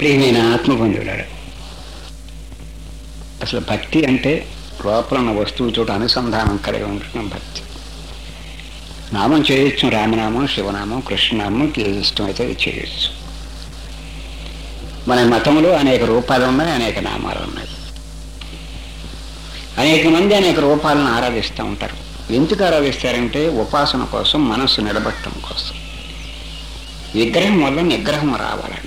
ప్రియమైన ఆత్మబంధువులారా అసలు భక్తి అంటే లోపల ఉన్న వస్తువుతో అనుసంధానం కలిగి ఉంటున్న భక్తి నామం చేయొచ్చు రామనామం శివనామం కృష్ణనామం ఏది ఇష్టమైతే అది చేయొచ్చు మన మతంలో అనేక రూపాలు ఉన్నాయి అనేక నామాలు ఉన్నాయి అనేక మంది అనేక రూపాలను ఆరాధిస్తూ ఉంటారు ఎందుకు ఆరాధిస్తారంటే ఉపాసన కోసం మనస్సు నిలబట్టడం కోసం విగ్రహం వల్ల నిగ్రహం రావాలని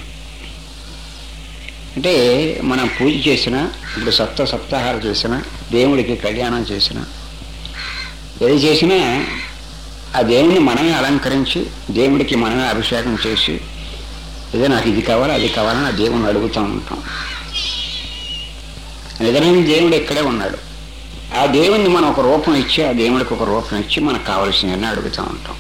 అంటే మనం పూజ చేసిన ఇప్పుడు సప్త సప్తాహాలు చేసిన దేవుడికి కళ్యాణం చేసిన ఏది చేసినా ఆ దేవుడిని మనమే అలంకరించి దేవుడికి మనమే అభిషేకం చేసి ఏదో నాకు ఇది కావాలి అది కావాలని ఆ దేవుని అడుగుతూ ఉంటాం నిజమైన దేవుడు ఇక్కడే ఉన్నాడు ఆ దేవుణ్ణి మనం ఒక రూపం ఇచ్చి ఆ దేవుడికి ఒక రూపం ఇచ్చి మనకు కావలసినవన్నీ అడుగుతూ ఉంటాం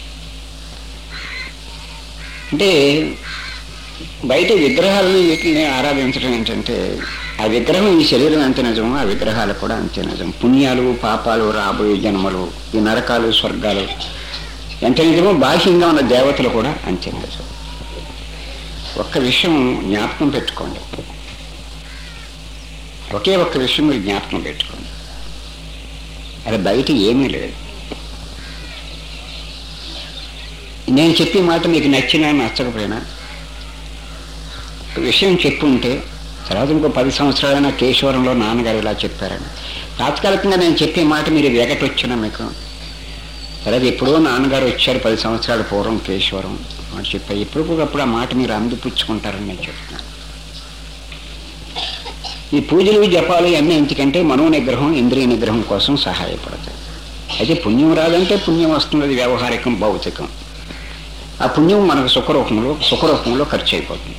అంటే బయట విగ్రహాలను వీటిని ఆరాధించడం ఏంటంటే ఆ విగ్రహం ఈ శరీరం ఎంత నిజమో ఆ విగ్రహాలు కూడా అంతే నిజం పుణ్యాలు పాపాలు రాబోయే జన్మలు ఈ నరకాలు స్వర్గాలు ఎంత నిజమో బాహ్యంగా ఉన్న దేవతలు కూడా అంతే నిజం ఒక్క విషయం జ్ఞాపకం పెట్టుకోండి ఒకే ఒక్క విషయం మీరు జ్ఞాపకం పెట్టుకోండి అది బయట ఏమీ లేదు నేను చెప్పే మాట మీకు నచ్చినా నచ్చకపోయినా విషయం చెప్పుంటే తర్వాత ఇంకో పది సంవత్సరాలైనా కేశవరంలో నాన్నగారు ఇలా చెప్పారని తాత్కాలికంగా నేను చెప్పే మాట మీరు వెగటొచ్చినా మీకు తర్వాత ఎప్పుడో నాన్నగారు వచ్చారు పది సంవత్సరాల పూర్వం కేశవరం అని చెప్పా ఎప్పటికప్పుడు ఆ మాట మీరు అందిపుచ్చుకుంటారని నేను చెప్తున్నాను ఈ పూజలు జపాలు ఇవన్నీ ఎందుకంటే మనో నిగ్రహం ఇంద్రియ నిగ్రహం కోసం సహాయపడతాయి అయితే పుణ్యం రాదంటే పుణ్యం వస్తున్నది వ్యవహారికం భౌతికం ఆ పుణ్యం మనకు సుఖరూపంలో సుఖరూపంలో ఖర్చు అయిపోతుంది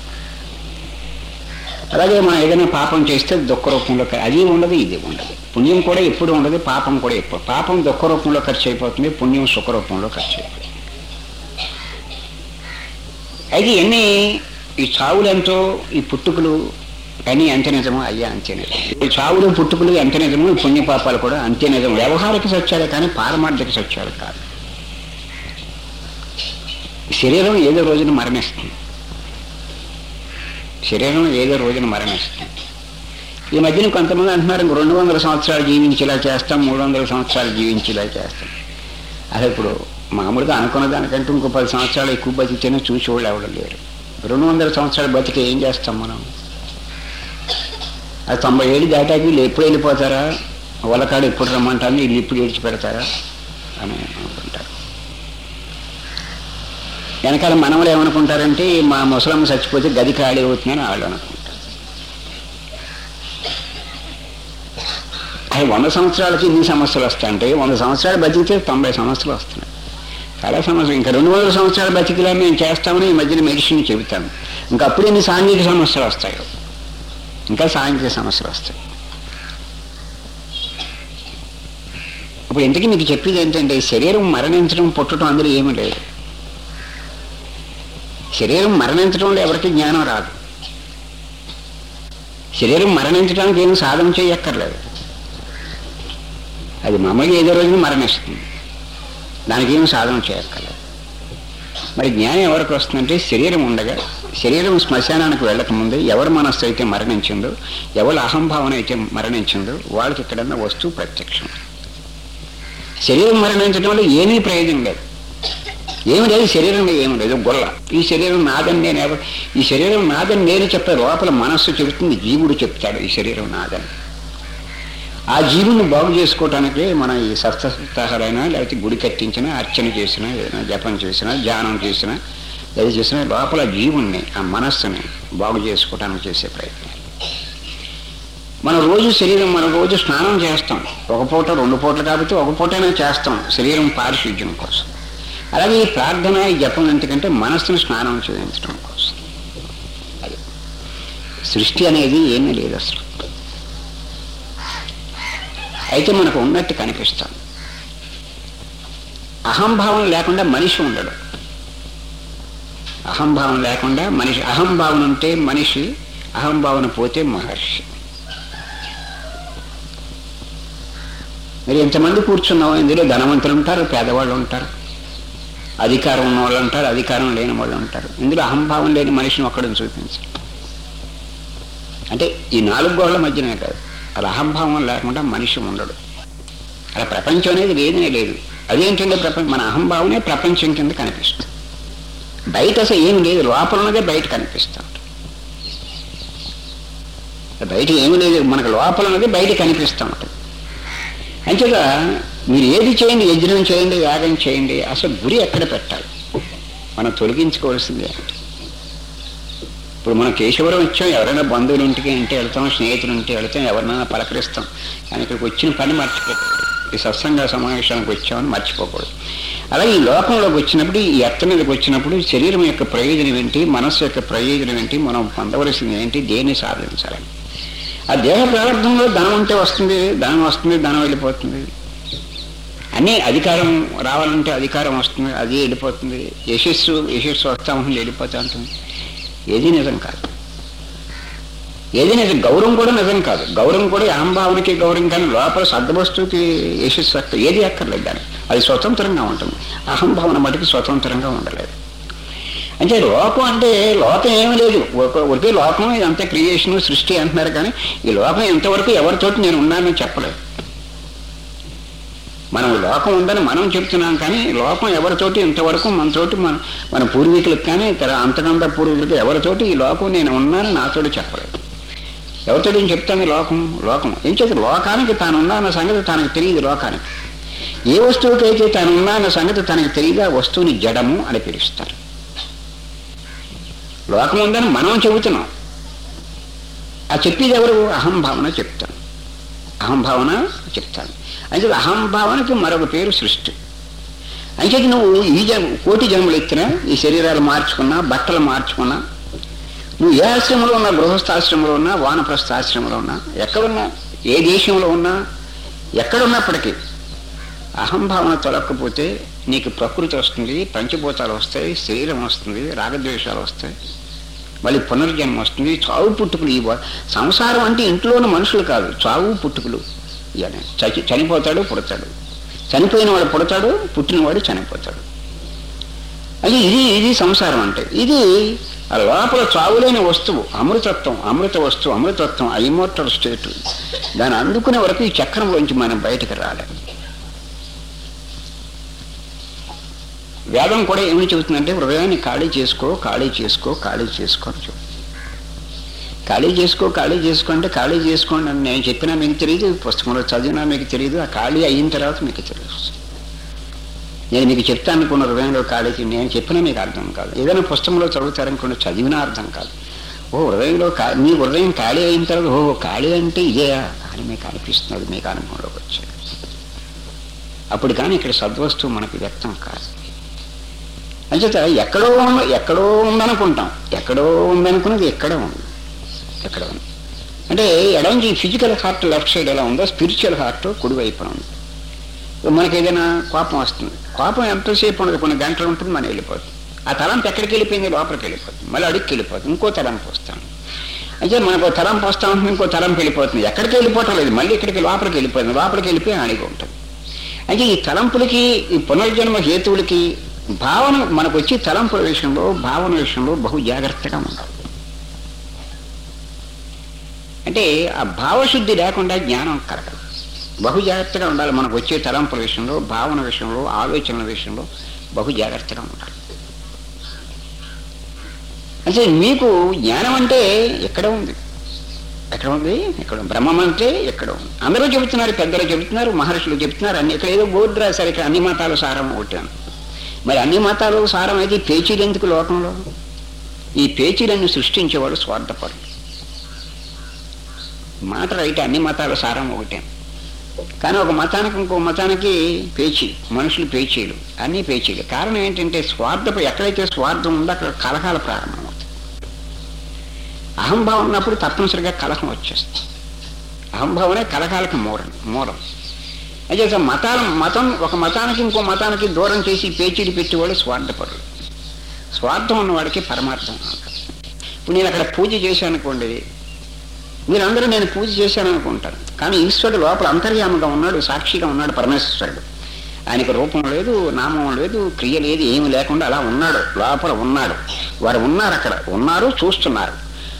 అలాగే మనం ఏదైనా పాపం చేస్తే దుఃఖ రూపంలో ఖ- అది ఉండదు ఇది ఉండదు పుణ్యం కూడా ఎప్పుడు ఉండదు పాపం కూడా ఎప్పుడు పాపం దుఃఖ రూపంలో ఖర్చు అయిపోతుంది పుణ్యం సుఖ రూపంలో ఖర్చు అయిపోతుంది అయితే ఎన్ని ఈ చావులు ఎంతో ఈ పుట్టుకలు అని అంతే నిజమో అయ్యా అంతే నిజం ఈ చావులు పుట్టుకలు ఎంత నిజమో ఈ పుణ్యపాపాలు కూడా అంతే నిజం వ్యవహారిక సత్యాలే కానీ పారమార్థిక సత్యాలు కాదు శరీరం ఏదో రోజున మరణిస్తుంది శరీరం ఏదో రోజున మరణిస్తుంది ఈ మధ్యన కొంతమంది అంటున్నారు ఇంక రెండు వందల సంవత్సరాలు జీవించేలా చేస్తాం మూడు వందల సంవత్సరాలు జీవించేలా చేస్తాం అసలు ఇప్పుడు మామూలుగా అనుకున్న దానికంటే ఇంకో పది సంవత్సరాలు ఎక్కువ బతికితేనే చూసి వాళ్ళు ఎవరు లేరు రెండు వందల సంవత్సరాలు బతికి ఏం చేస్తాం మనం అది తొంభై ఏళ్ళు దాటాకి వీళ్ళు ఎప్పుడు వెళ్ళిపోతారా వాళ్ళకాడు ఎప్పుడు రమ్మంటారు వీళ్ళు ఇప్పుడు విడిచిపెడతారా అని అనుకుంటారు వెనకాల మనవలు ఏమనుకుంటారంటే మా ముసలమ్మ చచ్చిపోతే గది ఖాళీ అవుతుందని వాళ్ళు అనుకుంటారు అది వంద సంవత్సరాలకి ఇన్ని సమస్యలు వస్తాయంటే వంద సంవత్సరాలు బతికితే తొంభై సమస్యలు వస్తున్నాయి చాలా సమస్యలు ఇంకా రెండు వందల సంవత్సరాలు బతికిలా మేము చేస్తామని ఈ మధ్యన మెడిసిన్ చెబుతాను ఇంకా అప్పుడు ఎన్ని సాంఘిక సమస్యలు వస్తాయో ఇంకా సాంఘిక సమస్యలు వస్తాయి ఇప్పుడు ఇంతకీ మీకు చెప్పేది ఏంటంటే శరీరం మరణించడం పుట్టడం అందులో ఏమీ లేదు శరీరం మరణించడంలో ఎవరికి జ్ఞానం రాదు శరీరం మరణించడానికి ఏం సాధన చేయక్కర్లేదు అది మామూలుగా ఏదో రోజున మరణిస్తుంది దానికి ఏం సాధన చేయక్కర్లేదు మరి జ్ఞానం ఎవరికి వస్తుందంటే శరీరం ఉండగా శరీరం శ్మశానానికి వెళ్ళకముందే ఎవరి మనస్సు అయితే మరణించిందో ఎవరి అహంభావన అయితే మరణించిందో వాళ్ళకి ఎక్కడన్నా వస్తువు ప్రత్యక్షం శరీరం మరణించడంలో ఏమీ ప్రయోజనం లేదు ఏమి లేదు శరీరంలో ఏమి లేదు గొల్ల ఈ శరీరం నాదని నేను ఎవరు ఈ శరీరం నాదని నేను చెప్పే లోపల మనస్సు చెబుతుంది జీవుడు చెప్తాడు ఈ శరీరం నాదని ఆ జీవుని బాగు చేసుకోవటానికి మనం ఈ సప్తసప్తాహాలైనా లేకపోతే గుడి కట్టించినా అర్చన చేసినా ఏదైనా జపం చేసినా ధ్యానం చేసినా ఏది చేసినా లోపల జీవుణ్ణి ఆ మనస్సుని బాగు చేసుకోవటానికి చేసే ప్రయత్నం మనం రోజు శరీరం మనం రోజు స్నానం చేస్తాం ఒక పూట రెండు పూటలు కాబట్టి ఒక పూటైనా చేస్తాం శరీరం పారిశుద్ధ్యం కోసం అలాగే ఈ ప్రార్థన ఈ జపం ఎందుకంటే మనస్సును స్నానం చేయించడం కోసం అది సృష్టి అనేది ఏమీ లేదు అసలు అయితే మనకు ఉన్నట్టు కనిపిస్తాం అహంభావం లేకుండా మనిషి ఉండడు అహంభావం లేకుండా మనిషి అహంభావన ఉంటే మనిషి అహంభావన పోతే మహర్షి మరి ఎంతమంది కూర్చున్నాం ఇందులో ధనవంతులు ఉంటారు పేదవాళ్ళు ఉంటారు అధికారం ఉన్న వాళ్ళు ఉంటారు అధికారం లేని వాళ్ళు ఉంటారు ఇందులో అహంభావం లేని మనిషిని ఒక్కడిని చూపించారు అంటే ఈ నాలుగు గోళ్ల మధ్యనే కాదు అలా అహంభావం లేకుండా మనిషి ఉండడు అలా ప్రపంచం అనేది లేదనే లేదు అదేంటంటే ప్రపంచం మన అహంభావనే ప్రపంచం కింద కనిపిస్తుంది బయట అసలు ఏం లేదు లోపల ఉన్నదే బయట కనిపిస్తూ ఉంటుంది బయట ఏమి లేదు మనకు లోపల ఉన్నది బయట కనిపిస్తూ ఉంటుంది అంచేత మీరు ఏది చేయండి యజ్ఞం చేయండి యాగం చేయండి అసలు గురి ఎక్కడ పెట్టాలి మనం తొలగించుకోవాల్సిందే అంటే ఇప్పుడు మనం కేశవరం వచ్చాం ఎవరైనా బంధువులు ఇంటికి ఇంటి వెళ్తాం స్నేహితులు ఇంటికి వెళ్తాం ఎవరినైనా పలకరిస్తాం కానీ ఇక్కడికి వచ్చిన పని మర్చిపోకూడదు ఈ సత్సంగ సమావేశానికి వచ్చామని మర్చిపోకూడదు అలాగే ఈ లోకంలోకి వచ్చినప్పుడు ఈ ఎత్త మీదకి వచ్చినప్పుడు శరీరం యొక్క ప్రయోజనం ఏంటి మనస్సు యొక్క ప్రయోజనం ఏంటి మనం పొందవలసింది ఏంటి దేన్ని సాధించాలని ఆ దేహ ప్రారంభంలో ధనం ఉంటే వస్తుంది ధనం వస్తుంది ధనం వెళ్ళిపోతుంది అన్నీ అధికారం రావాలంటే అధికారం వస్తుంది అది వెళ్ళిపోతుంది యశస్సు యశస్సు వస్తా ఉంటుంది వెళ్ళిపోతూ ఉంటుంది ఏది నిజం కాదు ఏది నిజం గౌరవం కూడా నిజం కాదు గౌరవం కూడా అహంభావనకి గౌరవం కానీ లోపల సద్వస్తువుకి యశస్సు అక్క ఏది అక్కర్లేదు దాన్ని అది స్వతంత్రంగా ఉంటుంది అహంభావన మటుకు స్వతంత్రంగా ఉండలేదు అంటే లోకం అంటే లోకం ఏమీ లేదు ఒక- ఒకే లోకం ఇదంతా క్రియేషన్ సృష్టి అంటున్నారు కానీ ఈ లోకం ఎంతవరకు ఎవరితోటి నేను ఉన్నానని చెప్పలేదు మనం లోకం ఉందని మనం చెప్తున్నాం కానీ లోకం ఎవరితోటి ఇంతవరకు మనతోటి మన మన పూర్వీకులకు కానీ ఇతర అంతకంత పూర్వీకులకు ఎవరితోటి ఈ లోకం నేను ఉన్నానని నాతోటి చెప్పలేదు ఎవరితోటి నేను చెప్తాను ఈ లోకం లోకం ఏం చేత లోకానికి తాను ఉన్నాన్న సంగతి తనకు తెలియదు లోకానికి ఏ వస్తువుకైతే తాను ఉన్నాన్న సంగతి తనకు తెలియదు ఆ వస్తువుని జడము అని పిలుస్తారు లోకం ఉందని మనం చెబుతున్నాం ఆ చెప్పేది ఎవరు అహంభావన చెప్తాను అహంభావన చెప్తాను అంటే అహంభావనకి మరొక పేరు సృష్టి అంచేది నువ్వు ఈ జన్మ కోటి జన్మలు ఎత్తినా ఈ శరీరాలు మార్చుకున్నా బట్టలు మార్చుకున్నా నువ్వు ఏ ఆశ్రమంలో ఉన్నా గృహస్థాశ్రమంలో ఉన్నా వానప్రస్థాశ్రమంలో ఉన్నా ఎక్కడున్నా ఏ దేశంలో ఉన్నా ఎక్కడున్నప్పటికీ అహంభావన తొలక్కపోతే నీకు ప్రకృతి వస్తుంది పంచభూతాలు వస్తాయి శరీరం వస్తుంది రాగద్వేషాలు వస్తాయి మళ్ళీ పునర్జన్మ వస్తుంది చావు పుట్టుకులు ఈ వా- సంసారం అంటే ఇంట్లోని మనుషులు కాదు చావు పుట్టుకులు ఇవన్నీ చచి చనిపోతాడు పుడతాడు చనిపోయిన వాడు పుడతాడు పుట్టినవాడు చనిపోతాడు అది ఇది ఇది సంసారం అంటే ఇది ఆ లోపల చావులేని వస్తువు అమృతత్వం అమృత వస్తువు అమృతత్వం ఐమోర్టల్ స్టేట్ దాన్ని అందుకునే వరకు ఈ చక్రంలోంచి మనం బయటకు రాలేదు వేదం కూడా ఏమని చెబుతుందంటే హృదయాన్ని ఖాళీ చేసుకో ఖాళీ చేసుకో ఖాళీ చేసుకో అని చెబుతుంది ఖాళీ చేసుకో ఖాళీ చేసుకో అంటే ఖాళీ చేసుకోండి అని నేను చెప్పినా మీకు తెలియదు పుస్తకంలో చదివినా మీకు తెలియదు ఆ ఖాళీ అయిన తర్వాత మీకు తెలుస్తుంది నేను మీకు చెప్తాను అనుకున్న హృదయంలో ఖాళీ చే- నేను చెప్పినా మీకు అర్థం కాదు ఏదైనా పుస్తకంలో చదువుతారనుకున్న చదివినా అర్థం కాదు ఓ హృదయంలో కా- మీ హృదయం ఖాళీ అయిన తర్వాత ఓ ఖాళీ అంటే ఇదే అని మీకు అనిపిస్తున్నది మీకు అనుభవంలోకి వచ్చేది అప్పుడు కానీ ఇక్కడ సద్వస్తువు మనకి వ్యక్తం కాదు అంచేత ఎక్కడో ఉన్న ఎక్కడో ఉందనుకుంటాం ఎక్కడో ఉందనుకున్నది ఎక్కడ ఉంది ఎక్కడ ఉంది అంటే ఎడంచి ఫిజికల్ హార్ట్ లెఫ్ట్ సైడ్ ఎలా ఉందో స్పిరిచువల్ హార్ట్ కుడివైపున ఉంది ఇప్పుడు మనకి ఏదైనా కోపం వస్తుంది కోపం ఎంతసేపు ఉండదు కొన్ని గంటలు ఉంటుంది మనం వెళ్ళిపోతుంది ఆ తలంపు ఎక్కడికి వెళ్ళిపోయింది లోపలికి వెళ్ళిపోతుంది మళ్ళీ అడుగుకి వెళ్ళిపోతుంది ఇంకో తలంపు వస్తాను అయితే మనకు ఓ తలంపు వస్తా ఉంటుంది ఇంకో తలంపు వెళ్ళిపోతుంది ఎక్కడికి వెళ్ళిపోవటం లేదు మళ్ళీ ఇక్కడికి లోపలికి వెళ్ళిపోతుంది లోపలికి వెళ్ళిపోయి అడిగి ఉంటుంది అయితే ఈ తలంపులకి ఈ పునర్జన్మ హేతువులకి భావన మనకు వచ్చి తలంపుల విషయంలో భావన విషయంలో బహు జాగ్రత్తగా ఉండాలి అంటే ఆ భావశుద్ధి లేకుండా జ్ఞానం కలగదు బహు జాగ్రత్తగా ఉండాలి మనకు వచ్చే తలంపుల విషయంలో భావన విషయంలో ఆలోచనల విషయంలో బహు జాగ్రత్తగా ఉండాలి అంటే మీకు జ్ఞానం అంటే ఎక్కడ ఉంది ఎక్కడ ఉంది ఎక్కడ ఉంది? బ్రహ్మం అంటే ఎక్కడ ఉంది అందరూ చెబుతున్నారు పెద్దలు చెబుతున్నారు మహర్షులు చెబుతున్నారు అన్ని ఇక్కడ ఏదో బోర్డు రాశారు ఇక్కడ అన్ని మతాలు సారం ఒకటి అని మరి అన్ని మతాలు సారం అయితే ఈ పేచీలు ఎందుకు లోకంలో ఈ పేచీలను సృష్టించేవాడు స్వార్థపరుడు మాట రైట్ అన్ని మతాల సారం ఒకటే కానీ ఒక మతానికి ఇంకో మతానికి పేచీ మనుషులు పేచీలు అన్ని పేచీలు కారణం ఏంటంటే స్వార్థపు ఎక్కడైతే స్వార్థం ఉందో అక్కడ కలహాలు ప్రారంభమవుతాయి అహంభావం ఉన్నప్పుడు తప్పనిసరిగా కలహం వచ్చేస్తుంది అహంభావనే కలహాలకు మూలం మూలం అయితే అసలు మతాల మతం ఒక మతానికి ఇంకో మతానికి దూరం చేసి పేచీలు పెట్టేవాడు స్వార్థపరుడు స్వార్థం ఉన్నవాడికి పరమార్థం అంటారు. ఇప్పుడు నేను అక్కడ పూజ చేశాను అనుకోండి మీరందరూ నేను పూజ చేశాను అనుకుంటారు కానీ ఈశ్వరుడు లోపల అంతర్యామగా ఉన్నాడు సాక్షిగా ఉన్నాడు పరమేశ్వరుడు ఆయనకు రూపం లేదు నామం లేదు క్రియ లేదు ఏమి లేకుండా అలా ఉన్నాడు లోపల ఉన్నాడు వారు ఉన్నారు అక్కడ ఉన్నారు చూస్తున్నారు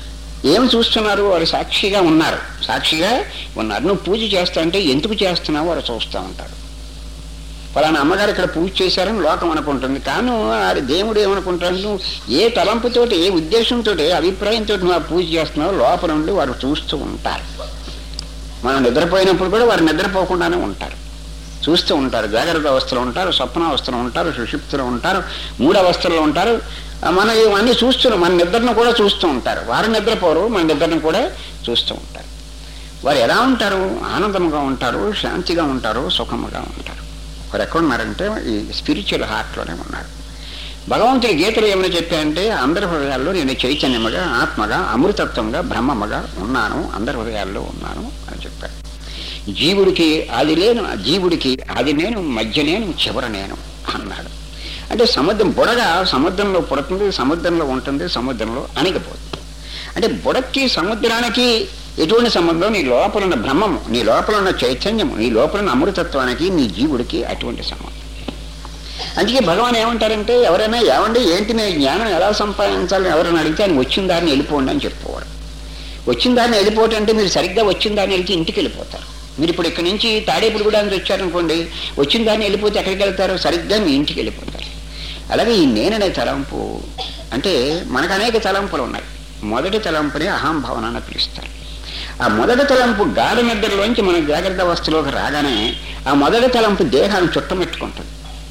ఏమి చూస్తున్నారు వారు సాక్షిగా ఉన్నారు సాక్షిగా ఉన్నారు నువ్వు పూజ చేస్తా అంటే ఎందుకు చేస్తున్నావు వారు చూస్తూ ఉంటారు ఫలానా అమ్మగారు ఇక్కడ పూజ చేశారని లోకం అనుకుంటుంది కానీ అది దేవుడు ఏమనుకుంటాడు నువ్వు ఏ తలంపుతోటి ఏ ఉద్దేశంతో ఏ అభిప్రాయంతో నువ్వు ఆ పూజ చేస్తున్నావు లోపల నుండి వారు చూస్తూ ఉంటారు మనం నిద్రపోయినప్పుడు కూడా వారు నిద్రపోకుండానే ఉంటారు చూస్తూ ఉంటారు జాగ్రత్త అవస్థలో ఉంటారు స్వప్న అవస్థలో ఉంటారు సుషిప్తులో ఉంటారు మూడు అవస్థల్లో ఉంటారు ఆ, మనం ఇవన్నీ చూస్తున్నాం మన నిద్రను కూడా చూస్తూ ఉంటారు వారు నిద్రపోరు మన నిద్రను కూడా చూస్తూ ఉంటారు వారు ఎలా ఉంటారు ఆనందంగా ఉంటారు శాంతిగా ఉంటారు సుఖముగా ఉంటారు వారు ఎక్కడ ఉన్నారంటే ఈ స్పిరిచువల్ హార్ట్లోనే ఉన్నారు భగవంతుడి గీతలు ఏమైనా చెప్పాయంటే అందరి హృదయాల్లో నేను చైతన్యముగా ఆత్మగా అమృతత్వంగా బ్రహ్మముగా ఉన్నాను అందరి హృదయాల్లో ఉన్నాను అని చెప్పారు జీవుడికి అది లేను జీవుడికి అది నేను మధ్య నేను చివర నేను అన్నాడు అంటే సముద్రం బుడగ సముద్రంలో పుడుతుంది సముద్రంలో ఉంటుంది సముద్రంలో అణిగిపోతుంది అంటే బుడక్కి సముద్రానికి ఎటువంటి సంబంధం నీ లోపల ఉన్న బ్రహ్మము నీ లోపల ఉన్న చైతన్యము నీ లోపల ఉన్న అమృతత్వానికి నీ జీవుడికి అటువంటి సంబంధం అందుకే భగవాన్ ఏమంటారంటే ఎవరైనా ఏమండి ఏంటి నేను జ్ఞానం ఎలా సంపాదించాలని ఎవరైనా అడిగితే ఆయన వచ్చిన దారిని వెళ్ళిపోండి అని చెప్పుకోవాలి వచ్చిన దారిని వెళ్ళిపోవటం అంటే మీరు సరిగ్గా వచ్చిన దారిని వెళ్తే ఇంటికి వెళ్ళిపోతారు మీరు ఇప్పుడు ఇక్కడి నుంచి తాడేపుడుగూడానికి వచ్చారనుకోండి వచ్చిన దారిని వెళ్ళిపోతే ఎక్కడికి వెళ్తారు సరిగ్గా మీ ఇంటికి వెళ్ళిపోతారు అలాగే ఈ నేననే తలంపు అంటే మనకు అనేక తలంపులు ఉన్నాయి మొదటి తలంపుని అహంభావన అని పిలుస్తారు ఆ మొదటి తలంపు గాఢ నిద్రలోంచి మన జాగ్రత్త అవస్థలోకి రాగానే ఆ మొదటి తలంపు దేహాన్ని చుట్టమెట్టుకుంటుంది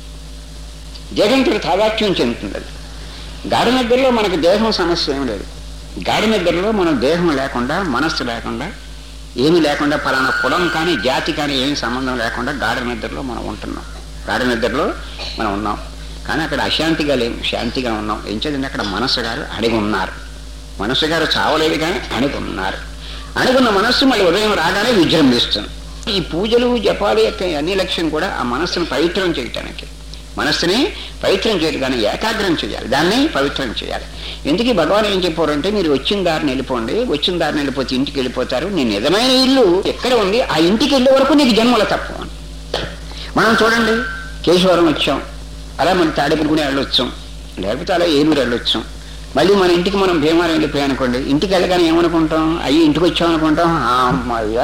దేహంతో తాదాత్మ్యం చెందుతుంది అది గాఢ నిద్రలో మనకు దేహం సమస్య ఏం లేదు గాఢ నిద్రలో మనం దేహం లేకుండా మనస్సు లేకుండా ఏమీ లేకుండా ఫలానా కులం కానీ జాతి కానీ ఏమి సంబంధం లేకుండా గాఢ నిద్రలో మనం ఉంటున్నాం గాఢ నిద్రలో మనం ఉన్నాం కానీ అక్కడ అశాంతిగా లేము శాంతిగా ఉన్నాం ఏం చేద్దండి అక్కడ మనస్సు గారు అడిగి ఉన్నారు మనస్సు గారు చావలేదు కానీ అణిగి ఉన్నారు అణుగున్న మనస్సు మళ్ళీ ఉదయం రాగానే విజృంభిస్తుంది ఈ పూజలు జపాలు యొక్క అన్ని లక్ష్యం కూడా ఆ మనస్సును పవిత్రం చేయటానికి మనస్సుని పవిత్రం చేయగానే ఏకాగ్రం చేయాలి దాన్ని పవిత్రం చేయాలి ఎందుకు భగవాన్ ఏం చెప్పారంటే మీరు వచ్చిన దారిని వెళ్ళిపోండి వచ్చిన దారిని వెళ్ళిపోతే ఇంటికి వెళ్ళిపోతారు నీ నిజమైన ఇల్లు ఎక్కడ ఉంది ఆ ఇంటికి వెళ్ళే వరకు నీకు జన్మల తప్పు అని మనం చూడండి కేశవరం వచ్చాం అలా మన తాడేపుడుకుని వెళ్ళొచ్చాం లేకపోతే అలా ఏలూరు వెళ్ళొచ్చాం మళ్ళీ మన ఇంటికి మనం భీమారం వెళ్ళిపోయాం అనుకోండి ఇంటికి వెళ్ళగానే ఏమనుకుంటాం అయ్యి ఇంటికి వచ్చాం అనుకుంటాం "ఆ, అమ్మయ్యా